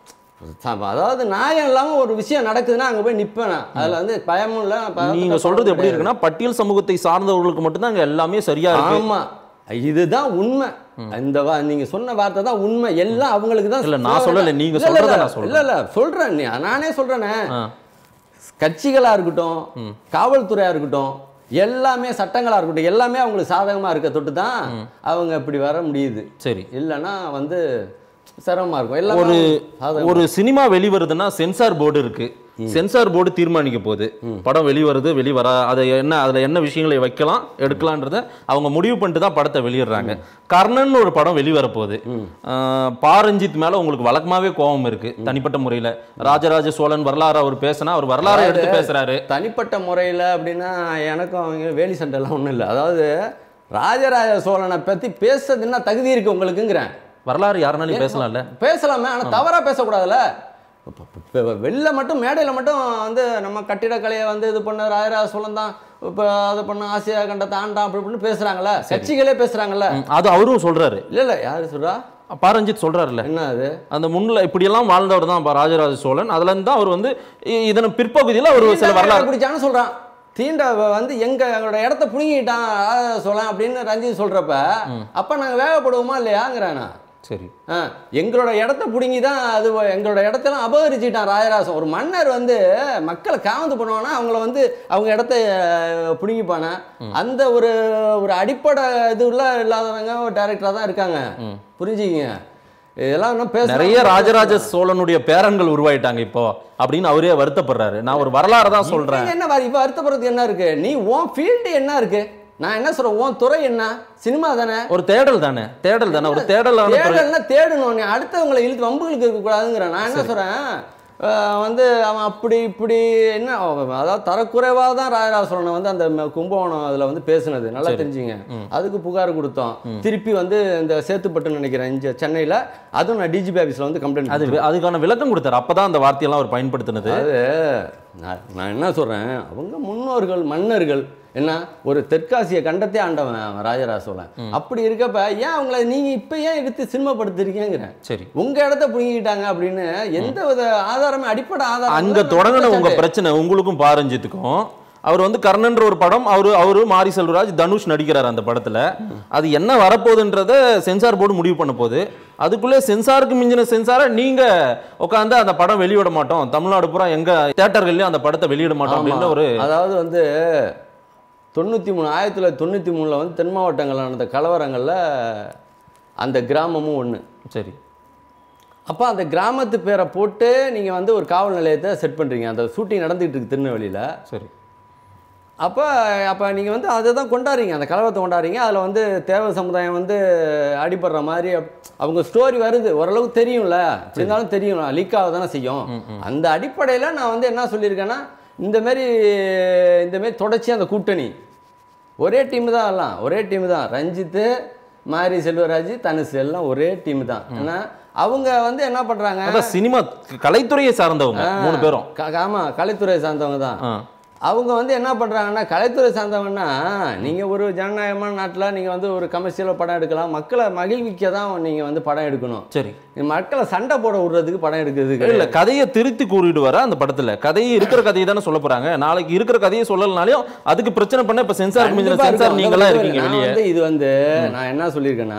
அதாவது நியாயம் இல்லாமல் ஒரு விஷயம் நடக்குதுன்னா அங்கே போய் நிற்பேன் நான் அதில் வந்து பயமும் இல்லை பதட்டத்தை நீங்க சொல்றது எப்படி கிடையாது. இருக்குன்னா பட்டியல் சமூகத்தை சார்ந்தவர்களுக்கு மட்டும்தான் அங்க எல்லாமே சரியா இருக்கு ஆமா இதுதான் உண்மை இந்த வா நீங்க சொன்ன வார்த்தை தான் உண்மை எல்லாம் அவங்களுக்கு தான் இல்ல, நான் சொல்லல, நீங்க இல்ல, இல்ல, சொல்றத இல்ல. நான் சொல்றேன். இல்ல இல்ல சொல்றேன் நீ- நானே சொல்றேனே ஆ. கட்சிகளா இருக்கட்டும் காவல்துறையா இருக்கட்டும் எல்லாமே சட்டங்களா இருக்கட்டும் எல்லாமே அவங்களுக்கு சாதகமா இருக்க தொட்டு தான் அவங்க இப்படி வர முடியுது சரி இல்லைன்னா வந்து சிரமமா இருக்கும் எல்லாமே ஒரு சாதகமா ஒரு சினிமா வெளிவருதுன்னா சென்சார் போர்டு இருக்கு சென்சார் போர்டு தீர்மானிக்க போகுது படம் வெளிவருது வெளிவரா அதை என்ன அதுல என்ன விஷயங்களை வைக்கலாம் எடுக்கலான்றத அவங்க முடிவு பண்ணிட்டு தான் படத்தை வெளியிடுறாங்க கர்ணன் ஒரு படம் வெளிவர போகுது ஆஹ், பாரஞ்சித் மேல உங்களுக்கு வழக்கமாவே கோபம் இருக்கு தனிப்பட்ட முறையில ராஜராஜ சோழன் வரலாறு அவர் பேசினா அவர் வரலாறு எடுத்து பேசுறாரு தனிப்பட்ட முறையில் அப்படின்னா எனக்கும் அவங்க வேலி சண்டைலாம் ஒன்றும் இல்லை அதாவது ராஜராஜ சோழனை பற்றி பேசுறது என்ன தகுதி இருக்கு உங்களுக்குங்கிறேன் வரலாறு யாருனாலையும் பேசலாம்ல பேசலாமே ஆனால் தவறாக பேசக்கூடாதுல்ல இப்ப- இப்ப- இப்ப வெளில மட்டும் மேடையில் மட்டும் வந்து நம்ம கட்டிடக்கலையை வந்து இது பண்ண ராஜராஜ சோழன் தான் இப்போ அது பண்ண ஆசியா கண்டத்தை ஆண்டான் அப்படி இப்படின்னு பேசுகிறாங்கல்ல கட்சிகளே பேசுகிறாங்கல்ல ம், அது அவரும் சொல்றாரு இல்லை இல்லை யார் சொல்கிறா பாரஞ்சித் சொல்றாருல்ல என்ன அது அந்த முன்னில இப்படியெல்லாம் வாழ்ந்தவர் தான் ராஜராஜ சோழன் அதுல இருந்து தான் அவர் வந்து இ- இதன் பிற்பகுதியில் அவர் சில வரலாறு பிடிச்சான்னு சொல்கிறான் தீண்ட வந்து எங்க எங்களோட இடத்த புடுங்கிட்டான் சொல்லலாம் அப்படின்னு ரஞ்சித் சொல்றப்ப அப்ப நாங்க வேகப்படுவோமா இல்லையாங்கிறேன் நான் சரி ஆ, எங்களோட இடத்த பிடுங்கி தான் அது வ- எங்களோட இடத்தெல்லாம் அபகரிச்சிட்டான் ராஜராசன் ஒரு மன்னர் வந்து மக்களை காவந்து பண்ணுவானா அவங்கள வந்து அவங்க இடத்த அஹ், பிடுங்கிப்பானா அந்த ஒரு ஒரு அடிப்படை இதுல இல்லாதவங்க ஒரு டைரக்டராக தான் இருக்காங்க புரிஞ்சுக்கிங்க இதெல்லாம் இன்னும் பேச நிறைய ராஜராஜ சோழனுடைய பேரன்கள் உருவாயிட்டாங்க இப்போ அப்படின்னு அவரே வருத்தப்படுறாரு நான் ஒரு வரலாறு தான் சொல்றேன் நீங்க என்ன வர- இப்ப வருத்தப்படுறதுக்கு என்ன இருக்கு நீ உன் ஃபீல்டு என்ன இருக்கு நான் என்ன சொல்றேன் உன் துறை என்ன சினிமா தானே ஒரு தேடல் தானே தேடல் தானே ஒரு தேடலான துறை. தேடல்னா தேடணும் நீ அடுத்தவங்களை இழுத்து வம்புகளுக்கு இருக்கக்கூடாதுங்கிற நான் என்ன சொல்றேன் அஹ் வந்து அவன் அப்படி இப்படி என்ன அவன் அதாவது தரக்குறைவாக தான் ராஜராஜ வந்து அந்த ம- கும்பகோணம் அதில் வந்து பேசுனது நல்லா தெரிஞ்சுங்க அதுக்கு புகார் கொடுத்தோம் திருப்பி வந்து இந்த சேத்துப்பட்டுன்னு நினைக்கிறேன் இங்கே சென்னையில் அதுவும் நான் டிஜிபி ஆஃபீஸில் வந்து கம்ப்ளைண்ட் அது அதுக்கான விளக்கம் கொடுத்தாரு அப்பதான் அந்த வார்த்தையெல்லாம் அவர் பயன்படுத்தினது அது நான் நான் என்ன சொல்கிறேன் அவங்க முன்னோர்கள் மன்னர்கள் என்ன ஒரு தெற்காசிய கண்டத்தை ஆண்டவன் அவன் ராஜராஜ சோழன் அப்படி இருக்கப்ப ஏன் அவங்கள நீங்கள் இப்போ ஏன் எடுத்து சினிமாப்படுத்துறீங்கிறேன் சரி உங்க இடத்த புடுங்கிட்டாங்க அப்படின்னு எந்த வித ஆதாரமே அடிப்படை ஆதாரம் அங்க தொடங்கின உங்க பிரச்சனை உங்களுக்கும் பாரஞ்சித்துக்கும் அவர் வந்து கர்ணன்ற ஒரு படம் அவரு அவரு மாரி செல்வராஜ் தனுஷ் நடிக்கிறார் அந்த படத்துல அது என்ன வரப்போகுதுன்றத சென்சார் போர்டு முடிவு பண்ண போகுது அதுக்குள்ளே சென்சாருக்கு மிஞ்சின சென்சாரை நீங்க உட்காந்து அந்த படம் வெளியிட மாட்டோம் தமிழ்நாடு பூரா எங்க தேட்டர்கள்லயும் அந்த படத்தை வெளியிட மாட்டோம் அப்படின்ற ஒரு அதாவது வந்து தொண்ணூற்றி மூணு ஆயிரத்தி தொள்ளாயிரத்தி தொண்ணூற்றி மூணில் வந்து தென் மாவட்டங்களில் நடந்த கலவரங்களில் அந்த கிராமமும் ஒன்று சரி அப்போ அந்த கிராமத்து பேரை போட்டு நீங்கள் வந்து ஒரு காவல் நிலையத்தை செட் பண்ணுறீங்க அந்த ஷூட்டிங் நடந்துகிட்டு இருக்கு திருநெல்வேலியில் சரி அப்போ அப்போ நீங்கள் வந்து அதை தான் கொண்டாடுறீங்க அந்த கலவரத்தை கொண்டாடுறீங்க அதில் வந்து தேவ சமுதாயம் வந்து அடிபடுற மாதிரி அப்- அவங்க ஸ்டோரி வருது ஓரளவுக்கு தெரியும்ல எப்படி இருந்தாலும் தெரியும் லீக் ஆக தானே செய்யும் அந்த அடிப்படையில் நான் வந்து என்ன சொல்லியிருக்கேன்னா இந்த மாதிரி இந்த மாதிரி தொடர்ச்சி அந்த கூட்டணி ஒரே டீம் தான் எல்லாம் ஒரே டீம் தான் ரஞ்சித்து மாரி செல்வராஜ் தனுஷ் எல்லாம் ஒரே டீம் தான் ஏன்னா அவங்க வந்து என்ன பண்ணுறாங்க அதான் சினிமா கலைத்துறையை சார்ந்தவங்க மூணு பேரும் ஆமாம் கலைத்துறை சார்ந்தவங்க தான் ஆ. அவங்க வந்து என்ன பண்ணுறாங்கன்னா கலைத்துறை சார்ந்தவங்கன்னா நீங்கள் ஒரு ஜனநாயகமான நாட்டில் நீங்கள் வந்து ஒரு கமர்ஷியலாக படம் எடுக்கலாம் மக்களை மகிழ்விக்க தான் நீங்கள் வந்து படம் எடுக்கணும் சரி நீ மக்களை சண்டை போட விடுறதுக்கு படம் எடுக்கிறது இல்ல கிடையாது. கதையை திருத்தி கூறிடுவாரா அந்த படத்துல கதையை இருக்கிற கதையை தானே சொல்ல போறாங்க நாளைக்கு இருக்கிற கதையை சொல்லலனாலையும் அதுக்கு பிரச்சனை பண்ண இப்ப சென்சார் மிஞ்சின கண்டிப்பா சென்சார் இருக்கும். நீங்களா அந்த இருக்கீங்க நான் வெளியே வந்து இது வந்து நான் என்ன சொல்லியிருக்கேன்னா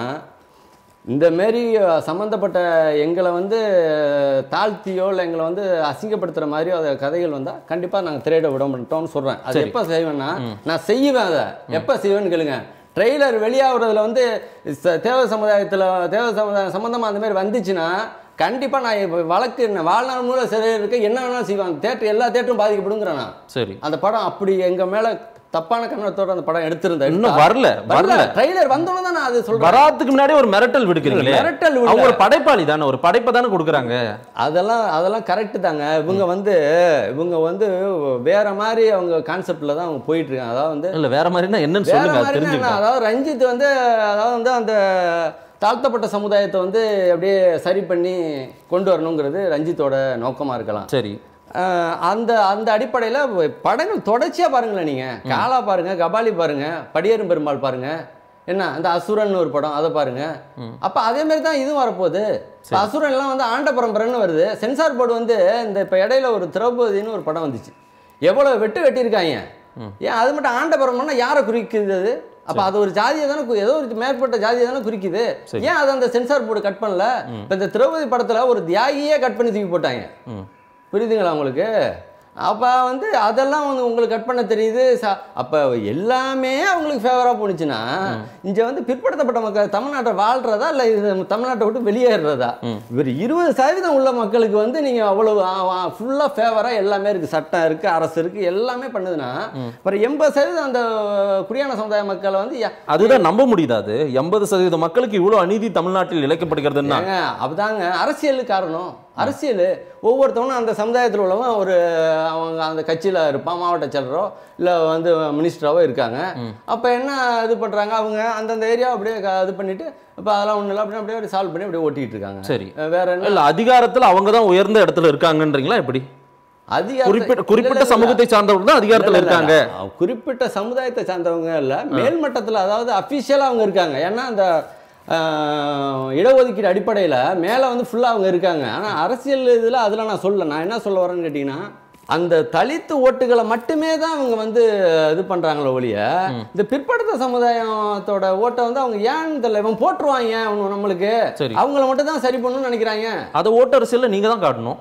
இந்த மாரி அஹ், சம்பந்தப்பட்ட எங்களை வந்து தாழ்த்தியோ இல்லை எங்களை வந்து அசிங்கப்படுத்துற மாதிரியோ அதை கதைகள் வந்தால் கண்டிப்பாக நாங்கள் திரையிட விட மாட்டோம்னு சொல்கிறேன் அது எப்போ செய்வேன்னா நான் செய்வேன் அதை எப்போ செய்வேன்னு கேளுங்க ட்ரெய்லர் வெளியாகிறதுல வந்து ச- தேவ சமுதாயத்தில் தேவ சமுதாயம் சம்மந்தமாக அந்த மாதிரி வந்துச்சுன்னா கண்டிப்பாக நான் இப்ப வழக்கு என்ன வாழ்நாள் மூலம் சரி இருக்க என்ன வேணாலும் செய்வேன் தேட்டர் எல்லா தேட்டரும் பாதிக்கப்படுங்கிறேன் நான் சரி அந்த படம் அப்படி எங்க மேல தப்பான கண்ணத்தோட அந்த படம் எடுத்திருந்தேன் இன்னும் வரல வரல ட்ரைலர் வந்தோன்னு தான் நான் அது சொல்றேன் வராதுக்கு முன்னாடி ஒரு மிரட்டல் விடுக்கிறீங்களே மிரட்டல் விடல. அவங்க ஒரு படைப்பாளி தானே ஒரு படைப்பை தானே கொடுக்குறாங்க அதெல்லாம் அதெல்லாம் கரெக்ட் தாங்க இவங்க வந்து இவங்க வந்து வேற மாதிரி அவங்க கான்செப்ட்ல தான் அவங்க போயிட்டு இருக்காங்க அதாவது வந்து இல்ல வேற மாதிரினா என்னன்னு வேற சொல்லுங்க அது மாதிரி என்ன தெரிஞ்சுக்கலாம் அதாவது ரஞ்சித் வந்து அதாவது வந்து அந்த தாழ்த்தப்பட்ட சமுதாயத்தை வந்து அப்படியே சரி பண்ணி கொண்டு வரணுங்கிறது ரஞ்சித்தோட நோக்கமா இருக்கலாம் சரி அஹ் அந்த அந்த அடிப்படையில் படங்கள் தொடர்ச்சியாக பாருங்களேன் நீங்கள் காலா பாருங்க கபாலி பாருங்க படியேறும் பெருமாள் பாருங்க என்ன அந்த அசுரன் ஒரு படம் அதை பாருங்க அப்போ அதே மாதிரி தான் இதுவும் வரப்போகுது இப்ப அசுரன்லாம் வந்து ஆண்ட பரம்பரைன்னு வருது சென்சார் போர்டு வந்து இந்த இப்போ இடையில ஒரு திரௌபதினு ஒரு படம் வந்துச்சு எவ்வளோ வெட்டு வெட்டியிருக்காங்க ஏன் அது மட்டும் ஆண்ட பரம்பரைனா யாரை குறிக்குது அது அப்போ அது ஒரு ஜாதியை தானே கு- ஏதோ ஒரு மேற்பட்ட ஜாதியை தானே குறிக்குது சரி. ஏன் அதை அந்த சென்சார் போர்டு கட் பண்ணல இப்போ இந்த திரௌபதி படத்தில் ஒரு தியாகியே கட் பண்ணி தூக்கி போட்டாங்க ம். புரியுதுங்களா உங்களுக்கு அப்போ வந்து அதெல்லாம் வந்து உங்களுக்கு கட் பண்ண தெரியுது ச- அப்போ எல்லாமே அவங்களுக்கு ஃபேவராக போணுச்சுன்னா இங்கே வந்து பிற்படுத்தப்பட்ட மக்கள் தமிழ்நாட்டில் வாழ்றதா இல்லை இது தமிழ்நாட்டை விட்டு வெளியேறதா இவர் இருபது சதவீதம் உள்ள மக்களுக்கு வந்து நீங்கள் அவ்வளவு ஃபுல்லாக ஃபேவராக எல்லாமே இருக்குது சட்டம் இருக்குது அரசு இருக்குது எல்லாமே பண்ணுதுன்னா அப்புறம் எண்பது சதவீதம் அந்த குடியான சமுதாய மக்களை வந்து யா- அதுதான் நம்ப முடியுதா அது எண்பது சதவீத மக்களுக்கு இவ்வளவு அநீதி தமிழ்நாட்டில் இழைக்கப்படுகிறதுன்னா ஏங்க அப்படிதாங்க அரசியல் காரணம் அரசியல் ஒவ்வொருத்தவனும் அந்த சமுதாயத்தில் உள்ளவன் ஒரு அவங்க அந்த கட்சியில் இருப்பான் மாவட்ட செயலரோ இல்லை வந்து மினிஸ்டராவோ இருக்காங்க அப்போ என்ன இது பண்ணுறாங்க அவங்க அந்தந்த ஏரியா அப்படியே க- இது பண்ணிட்டு இப்போ அதெல்லாம் ஒன்றும் இல்லை அப்படியே அப்படியே சால்வ் பண்ணி அப்படியே ஓட்டிகிட்டு இருக்காங்க சரி அஹ் வேற என்ன இல்ல அதிகாரத்துல அவங்க தான் உயர்ந்த இடத்துல இருக்காங்கன்றீங்களா எப்படி அதிகாரத்தை- குறிப்பிட்ட இல்ல, குறிப்பிட்ட இல்ல, இல்ல. சமூகத்தை சார்ந்தவர்கள் தான் அதிகாரத்துல இல்ல, இல்ல, இருக்காங்க இல்ல. குறிப்பிட்ட சமுதாயத்தை சார்ந்தவங்க இல்லை மேல்மட்டத்தில் அதாவது அஃபிஷியலாக அவங்க இருக்காங்க ஏன்னா அந்த ஆஹ், இடஒதுக்கீடு அடிப்படையில் மேலே வந்து ஃபுல்லாக அவங்க இருக்காங்க ஆனால் அரசியல் இதில் அதில் நான் சொல்லல நான் என்ன சொல்ல வரேன்னு கேட்டிங்கன்னா அந்த தலித்து ஓட்டுகளை மட்டுமே தான் அவங்க வந்து இது பண்றாங்களே ஒழிய இந்த பிற்படுத்த சமுதாயத்தோட ஓட்டை வந்து அவங்க ஏன்னு தெரியல இவன் போட்டுருவாங்க அவனு நம்மளுக்கு சரி. அவங்கள மட்டும் தான் சரி பண்ணணும்னு நினைக்கிறாங்க அதை ஓட்டரசியல்ல நீங்க தான் காட்டணும்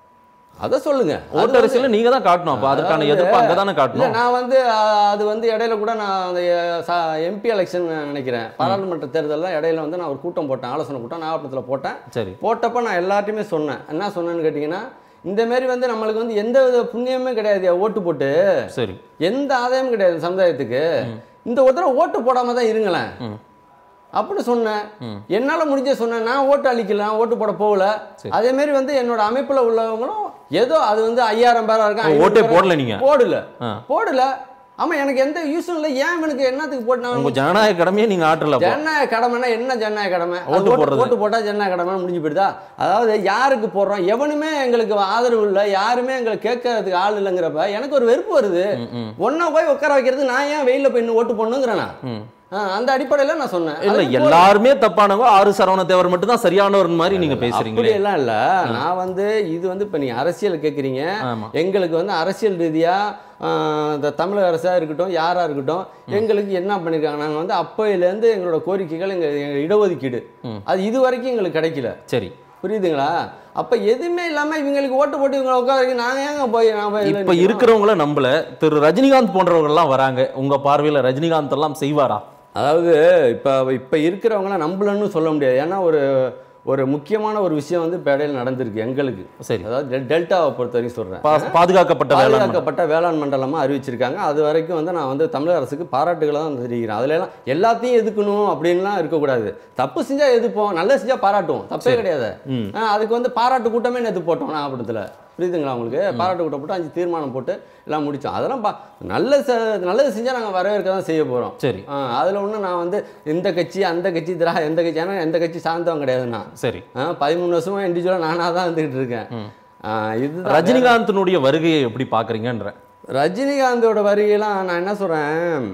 அதை சொல்லுங்க அது வந்து- ஓட்டரசியல்ல நீங்க தான் காட்டணும் அப்ப அதுக்கான அதாவது- எதிர்ப்பு அங்கதானே இல்ல காட்டணும் நான் வந்து அஹ், அது வந்து இடையில கூட நான் அந்த எம்பி எலெக்ஷன் நினைக்கிறேன் பாராளுமன்ற தேர்தலில் இடையில வந்து நான் ஒரு கூட்டம் போட்டேன் ஆலோசனை கூட்டம் நாகப்பட்டினத்தில் போட்டேன் சரி போட்டப்ப நான் எல்லார்ட்டையுமே சொன்னேன் என்ன சொன்னேன்னு கேட்டிங்கன்னா இந்த மாதிரி வந்து நம்மளுக்கு வந்து எந்த வித புண்ணியமே கிடையாது ஓட்டு போட்டு சரி எந்த ஆதாயமும் கிடையாது சமுதாயத்துக்கு இந்த ஒரு தடவை ஓட்டு போடாம தான் இருங்களேன் ம். அப்படி சொன்னேன் என்னால முடிஞ்ச சொன்னேன் நான் ஓட்டு அளிக்கல நான் ஓட்டு போட போகல சரி. அதே மாதிரி வந்து என்னோட அமைப்புல உள்ளவங்களும் ஏதோ அது வந்து ஐயாயிரம் பேரா ஓ, இருக்காங்க ஓட்டே போடல நீங்க போடல ஆ. போடல ஆமா எனக்கு எந்த யூஸும் இல்லை ஏன் இவனுக்கு என்னத்துக்கு போட்டு உங்க ஜனநாயக கடமையை நீங்க ஆற்றல அப்போ. ஜனநாயக கடமைனா என்ன ஜனநாயக கடமை அது ஓட்டு போடுறது. ஓட்டு போட்டா ஜனநாயக கடமை முடிஞ்சு போயிடுதா அதாவது யாருக்கு போடுறோம் எவனுமே எங்களுக்கு ஆதரவு இல்லை யாருமே எங்களை கேட்கறதுக்கு ஆள் இல்லைங்கிறப்ப எனக்கு ஒரு வெறுப்பு வருது ம், ம். ஒன்னா போய் உட்கார வைக்கிறது நான் ஏன் வெயில போய் இன்னும் ஓட்டு போடணுங்கிறேன் நான். ம். ஆ, அந்த அடிப்படையில நான் சொன்னேன் இல்ல அதுக்கு போற- எல்லாருமே தப்பானவங்க ஆறு சரவண தேவர் மட்டும் தான் சரியானவர் மாதிரி நீங்க அப்படி பேசுறீங்களே எல்லாம் இல்ல நான் வந்து இது வந்து இப்ப நீங்க அரசியல் கேக்குறீங்க ஆமா எங்களுக்கு வந்து அரசியல் ரீதியா ஆ, இந்த தமிழக அரசா இருக்கட்டும் யாரா இருக்கட்டும் எங்களுக்கு என்ன பண்ணிருக்காங்க நாங்க வந்து அப்பையிலேருந்து எங்களோட கோரிக்கைகள் எங்க எங்க இடஒதுக்கீடு ம். அது இது வரைக்கும் எங்களுக்கு கிடைக்கல சரி புரியுதுங்களா அப்ப எதுவுமே இல்லாம இவங்களுக்கு ஓட்டு போட்டு இவங்களை உட்கார வைக்க நாங்க ஏங்க போய் நான் போய் இதுல இப்ப நிக்கணும்? இருக்கிறவங்கள நம்பல திரு ரஜினிகாந்த் போன்றவங்க எல்லாம் வராங்க உங்க பார்வையில ரஜினிகாந்த் எல்லாம் செய்வாரா அதாவது இப்போ இப்போ இருக்கிறவங்களாம் நம்பலன்னு சொல்ல முடியாது ஏன்னா ஒரு ஒரு முக்கியமான ஒரு விஷயம் வந்து இப்போ இடையில நடந்திருக்கு எங்களுக்கு சரி அதாவது டெல்- டெல்டாவை பொறுத்த வரைக்கும் சொல்கிறேன் பா- பாதுகாக்கப்பட்ட வேளாண் பாதுகாக்கப்பட்ட வேளாண் மண்டலமாக அறிவிச்சிருக்காங்க அது வரைக்கும் வந்து நான் வந்து தமிழக அரசுக்கு பாராட்டுகளை தான் தெரிவிக்கிறேன் அதுல எல்லாம் எல்லாத்தையும் எதுக்கணும் அப்படின்லாம் இருக்கக்கூடாது தப்பு செஞ்சால் எதுப்போம் நல்லது செஞ்சால் பாராட்டுவோம் தப்பே கிடையாது ம். ஆ, அதுக்கு வந்து பாராட்டு கூட்டமே நேற்று போட்டோம் நாகப்பட்டினத்தில் புரியுதுங்களா உங்களுக்கு பாராட்டு கூட்டம் போட்டு அஞ்சு தீர்மானம் போட்டு எல்லாம் முடித்தோம் அதெல்லாம் பா நல்ல நல்லது செஞ்சால் நாங்கள் வரவேற்க தான் செய்ய போகிறோம் சரி அதில் ஒன்றும் நான் வந்து இந்த கட்சி அந்த கட்சி திரா எந்த கட்சி ஏன்னா எந்த கட்சி சார்ந்தவன் கிடையாது நான் சரி ஆ, பதிமூணு வருஷமா இண்டிவிஜுவலாக நானாக தான் வந்துகிட்டு இருக்கேன் ம். ஆ, இது ரஜினிகாந்தினுடைய வருகையை எப்படி பாக்குறீங்கன்ற ரஜினிகாந்தோட வரிகெல்லாம் நான் என்ன சொல்கிறேன்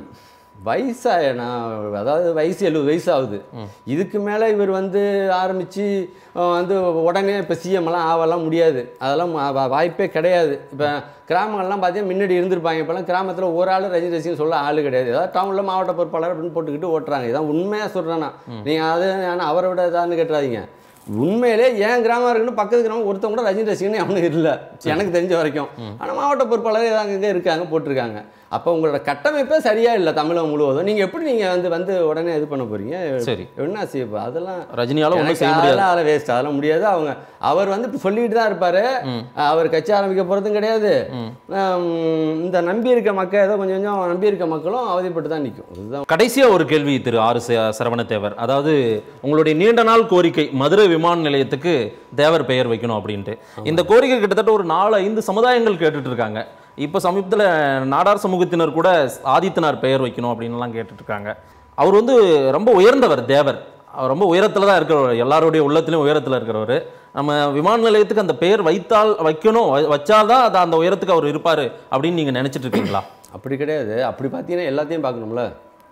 வயசாய நான் அதாவது வயசு எழுபது வயசு ஆகுது இதுக்கு மேலே இவர் வந்து ஆரம்பித்து வந்து உடனே இப்போ சிஎம்லாம் ஆகலாம் முடியாது அதெல்லாம் வா- வா- வாய்ப்பே கிடையாது இப்போ கிராமங்கள்லாம் பார்த்தீங்கன்னா முன்னாடி இருந்திருப்பாங்க இப்போலாம் கிராமத்தில் ஒரு ஆள் ரஜினி ரசிகன் சொல்ல ஆள் கிடையாது ஏதாவது டவுனில் மாவட்ட பொறுப்பாளர் அப்படின்னு போட்டுக்கிட்டு ஓட்டுறாங்க இதான் உண்மையாக சொல்கிறேன் நான் நீங்கள் அது ஆனால் அவரை விட இதான்னு கேட்டுறாதீங்க உண்மையிலே என் கிராமம் இருக்குன்னு பக்கத்து கிராமம் ஒருத்தன் கூட ரஜினி ரசிகன் அவனுக்கு இல்லை எனக்கு தெரிஞ்ச வரைக்கும் ஆனால் மாவட்ட பொறுப்பாளர் அங்கங்கே இருக்காங்க போட்டிருக்காங்க அப்போ உங்களோட கட்டமைப்பே சரியா இல்லை தமிழகம் முழுவதும் நீங்கள் எப்படி நீங்கள் வந்து வந்து உடனே இது பண்ண போறீங்க சரி என்ன செய்ய அதெல்லாம் ரஜினியால ஒண்ணும் எனக்கு செய்ய முடியாது அதெல்லாம் அதெல்லாம் வேஸ்ட் அதெல்லாம் முடியாது அவங்க அவர் வந்து இப்படி சொல்லிட்டு தான் இருப்பாரு அவர் கட்சி ஆரம்பிக்க போறதும் கிடையாது ஆம், இந்த நம்பி இருக்க மக்கள் ஏதோ கொஞ்சம் கொஞ்சம் நம்பி இருக்க மக்களும் அவதிப்பட்டு தான் நிற்கும் இதுதான் கடைசியா ஒரு கேள்வி திரு ஆர் ச- சரவணத்தேவர் அதாவது உங்களுடைய நீண்ட நாள் கோரிக்கை மதுரை விமான நிலையத்துக்கு தேவர் பெயர் வைக்கணும் அப்படின்ட்டு இந்த கோரிக்கை கிட்டத்தட்ட ஒரு நாலு ஐந்து சமுதாயங்கள் கேட்டுட்டு இருக்காங்க இப்போ சமீபத்தில் நாடார் சமூகத்தினர் கூட ஆதித்தனார் பெயர் வைக்கணும் அப்படின்லாம் கேட்டுட்டு இருக்காங்க அவர் வந்து ரொம்ப உயர்ந்தவர் தேவர் அவர் ரொம்ப உயரத்தில் தான் இருக்கிறவர் எல்லாருடைய உள்ளத்திலும் உயரத்தில் இருக்கிறவர் நம்ம விமான நிலையத்துக்கு அந்த பெயர் வைத்தால் வைக்கணும் வ- வச்சாதான் அது அந்த உயரத்துக்கு அவர் இருப்பார் அப்படின்னு நீங்கள் நினச்சிட்டு இருக்கீங்களா அப்படி கிடையாது அப்படி பார்த்தீங்கன்னா எல்லாத்தையும் பார்க்கணும்ல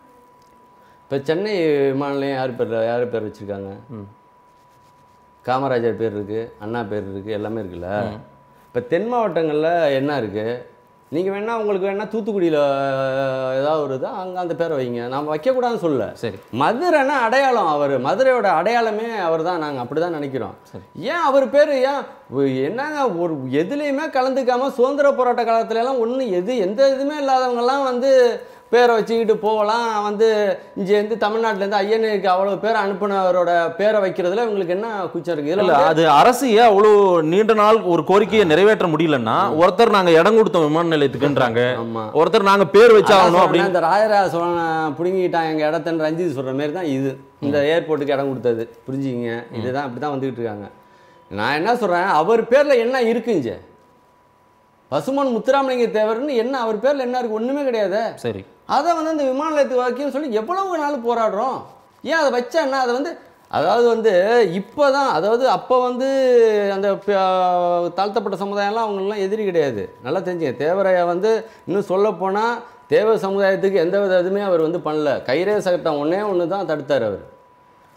இப்போ சென்னை விமான நிலையம் யார் பேர் யார் பேர் வச்சுருக்காங்க காமராஜர் பேர் இருக்குது அண்ணா பேர் இருக்குது எல்லாமே இருக்குல்ல இப்போ தென் மாவட்டங்களில் என்ன இருக்குது நீங்கள் வேணால் உங்களுக்கு வேணால் தூத்துக்குடியில் ஏதாவது ஒரு இதா அங்கே அந்த பேரை வைங்க நாம் வைக்கக்கூடாதுன்னு சொல்லல சரி மதுரைன்னா அடையாளம் அவர் மதுரையோட அடையாளமே அவர் தான் நாங்கள் அப்படி தான் நினைக்கிறோம் ஏன் அவர் பேர் ஏன் ஒ- என்னங்க ஒரு எதுலேயுமே கலந்துக்காம சுதந்திர போராட்ட காலத்துல எல்லாம் ஒன்றும் எது எந்த இதுவுமே இல்லாதவங்கெல்லாம் வந்து பேரை வச்சுக்கிட்டு போகலாம் வந்து இங்கேருந்து தமிழ்நாட்டிலேருந்து ஐயனுக்கு அவ்வளோ பேர் அனுப்புனவரோட பேரை வைக்கிறதுல இவங்களுக்கு என்ன கூச்சம் இருக்குது இல்ல இதில் அது அரசு ஏன் அவ்வளோ நீண்ட நாள் ஒரு கோரிக்கையை நிறைவேற்ற முடியலன்னா ஒருத்தர் நாங்க இடம் கொடுத்தோம் விமான நிலையத்துக்குன்றாங்க ஆமாம் ஒருத்தர் நாங்க பேர் வச்சாகணும் அப்படின்னு இந்த ராஜராஜ சோழன் பிடுங்கிட்டான் எங்கள் இடத்தன்னு ரஞ்சித் சொல்கிற மாதிரி தான் இது இந்த ஏர்போர்ட்டுக்கு இடம் கொடுத்தது புரிஞ்சுக்கிங்க இதுதான் இப்படி தான் வந்துக்கிட்டு இருக்காங்க நான் என்ன சொல்கிறேன் அவர் பேரில் என்ன இருக்குங்க பசுமன் முத்துராமலிங்க தேவர்னு என்ன அவர் பேரில் என்ன இருக்குது ஒன்றுமே கிடையாது சரி அதை வந்து அந்த விமான நிலையத்துக்கு வைக்கணும்னு சொல்லி எவ்வளவு நாள் போராடுறோம் ஏன் அதை வச்சா என்ன அதை வந்து அதாவது வந்து இப்போ தான் அதாவது அப்போ வந்து அந்த ப- தாழ்த்தப்பட்ட சமுதாயம்லாம் அவங்களெலாம் எதிரி கிடையாது நல்லா தெரிஞ்சுங்க தேவரையா வந்து இன்னும் சொல்லப்போனால் தேவ சமுதாயத்துக்கு எந்த வித இதுவுமே அவர் வந்து பண்ணல கைரே சட்டம் ஒன்றே ஒன்று தான் தடுத்தார் அவர்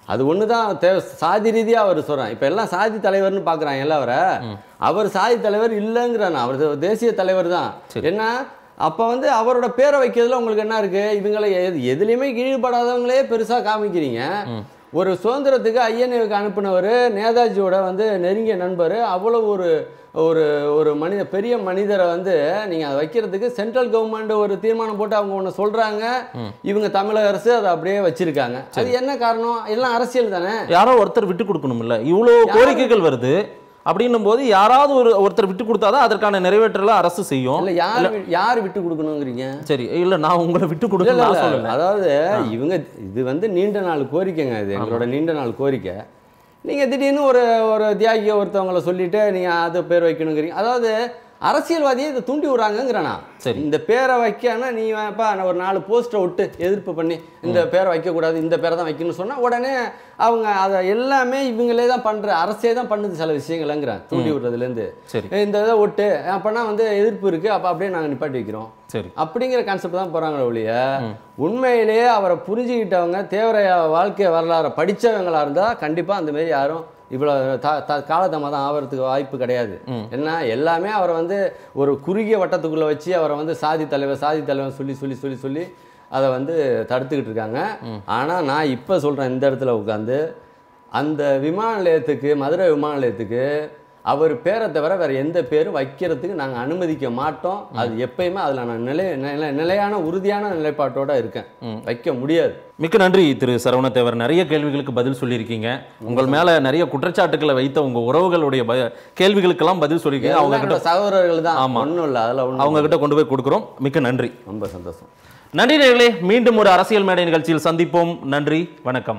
அது ஒன்று தான் தேவை சாதி ரீதியாக அவர் சொல்கிறேன் இப்போ எல்லாம் சாதி தலைவர்னு பார்க்குறாங்க எல்லாம் அவரை அவர் சாதி தலைவர் இல்லைங்கிறான் அவர் தேசிய தலைவர் தான் என்ன அப்போ வந்து அவரோட பேரை வைக்கிறதுல உங்களுக்கு என்ன இருக்குது இவங்களை எது எதுலேயுமே ஈடுபடாதவங்களே பெருசாக காமிக்கிறீங்க ஒரு சுதந்திரத்துக்கு ஐஎன்ஏவுக்கு அனுப்பினவர் நேதாஜியோட வந்து நெருங்கிய நண்பர் அவ்வளோ ஒரு ஒரு ஒரு மனித பெரிய மனிதரை வந்து நீங்கள் அதை வைக்கிறதுக்கு சென்ட்ரல் கவர்மெண்ட் ஒரு தீர்மானம் போட்டு அவங்க ஒன்று சொல்கிறாங்க இவங்க தமிழக அரசு அதை அப்படியே வச்சிருக்காங்க அது என்ன காரணம் எல்லாம் அரசியல் தானே யாரோ ஒருத்தர் விட்டு கொடுக்கணும்ல இவ்வளோ கோரிக்கைகள் வருது அப்படின்னும் போது யாராவது ஒரு ஒருத்தர் விட்டு கொடுத்தாதான் அதற்கான நிறைவேற்றல அரசு செய்யும் இல்லை யார் வி- யார் விட்டு கொடுக்கணுங்கிறீங்க சரி இல்ல நான் உங்களை விட்டு இல்ல, கொடுக்க இல்ல, நான் இல்ல. சொல்லல அதாவது இவங்க இது வந்து நீண்ட நாள் கோரிக்கைங்க இது எங்களோட நீண்ட நாள் கோரிக்கை நீங்கள் திடீர்னு ஒரு ஒரு தியாகியை ஒருத்தவங்கள சொல்லிட்டு நீங்கள் அது பேர் வைக்கணுங்கிறீங்க அதாவது அரசியல்வாதியை இதை தூண்டி விட்றாங்கங்கிறேனா சரி. இந்த பேரை வைக்கனா நீ வேப்பா நான் ஒரு நாலு போஸ்டரை விட்டு எதிர்ப்பு பண்ணி இந்த பேரை வைக்கக்கூடாது இந்த பேரை தான் வைக்கணும்னு சொன்னால் உடனே அவங்க அதை எல்லாமே இவங்களே தான் பண்ணுற அரசே தான் பண்ணுது சில விஷயங்கள்ங்கிறேன் தூண்டி விடுறதுலேருந்து சரி இந்த இதை விட்டு அப்போனா வந்து எதிர்ப்பு இருக்குது அப்போ அப்படியே நாங்கள் நிப்பாட்டி வைக்கிறோம் சரி அப்படிங்கிற கான்செப்ட் தான் போகிறாங்களே ஒழிய உண்மையிலேயே அவரை புரிஞ்சுக்கிட்டவங்க தேவரைய வாழ்க்கை வரலாறு படித்தவங்களா இருந்தால் கண்டிப்பாக அந்த மாதிரி யாரும் இவ்வளோ த த காலதாமதம் ஆகிறதுக்கு வாய்ப்பு கிடையாது ஏன்னா எல்லாமே அவரை வந்து ஒரு குறுகிய வட்டத்துக்குள்ளே வச்சு அவரை வந்து சாதி தலைவர் சாதி தலைவர் சொல்லி சொல்லி சொல்லி சொல்லி அதை வந்து தடுத்துக்கிட்டு இருக்காங்க ஆனால் நான் இப்போ சொல்கிறேன் இந்த இடத்துல உட்காந்து அந்த விமான நிலையத்துக்கு மதுரை விமான நிலையத்துக்கு அவர் பேரை தவிர வேற எந்த பேரும் வைக்கிறதுக்கு நாங்கள் அனுமதிக்க மாட்டோம் அது எப்பயுமே அதில் நான் நிலை நிலை- நிலையான உறுதியான நிலைப்பாட்டோட இருக்கேன் வைக்க முடியாது மிக்க நன்றி திரு சரவணத்தேவர் நிறைய கேள்விகளுக்கு பதில் சொல்லியிருக்கீங்க உங்கள் மேல நிறைய குற்றச்சாட்டுகளை வைத்த உங்க உறவுகளுடைய ப- கேள்விகளுக்கெல்லாம் பதில் சொல்லியிருக்கீங்க அவங்க அவங்க கிட்ட சகோதரர்கள் தான் ஆமா. ஒன்றும் இல்லை அதில் ஒன்றும் அவங்க கிட்ட கொண்டு போய் கொடுக்குறோம் மிக்க நன்றி ரொம்ப சந்தோஷம் நன்றி நேயர்களே மீண்டும் ஒரு அரசியல் மேடை நிகழ்ச்சியில் சந்திப்போம் நன்றி வணக்கம்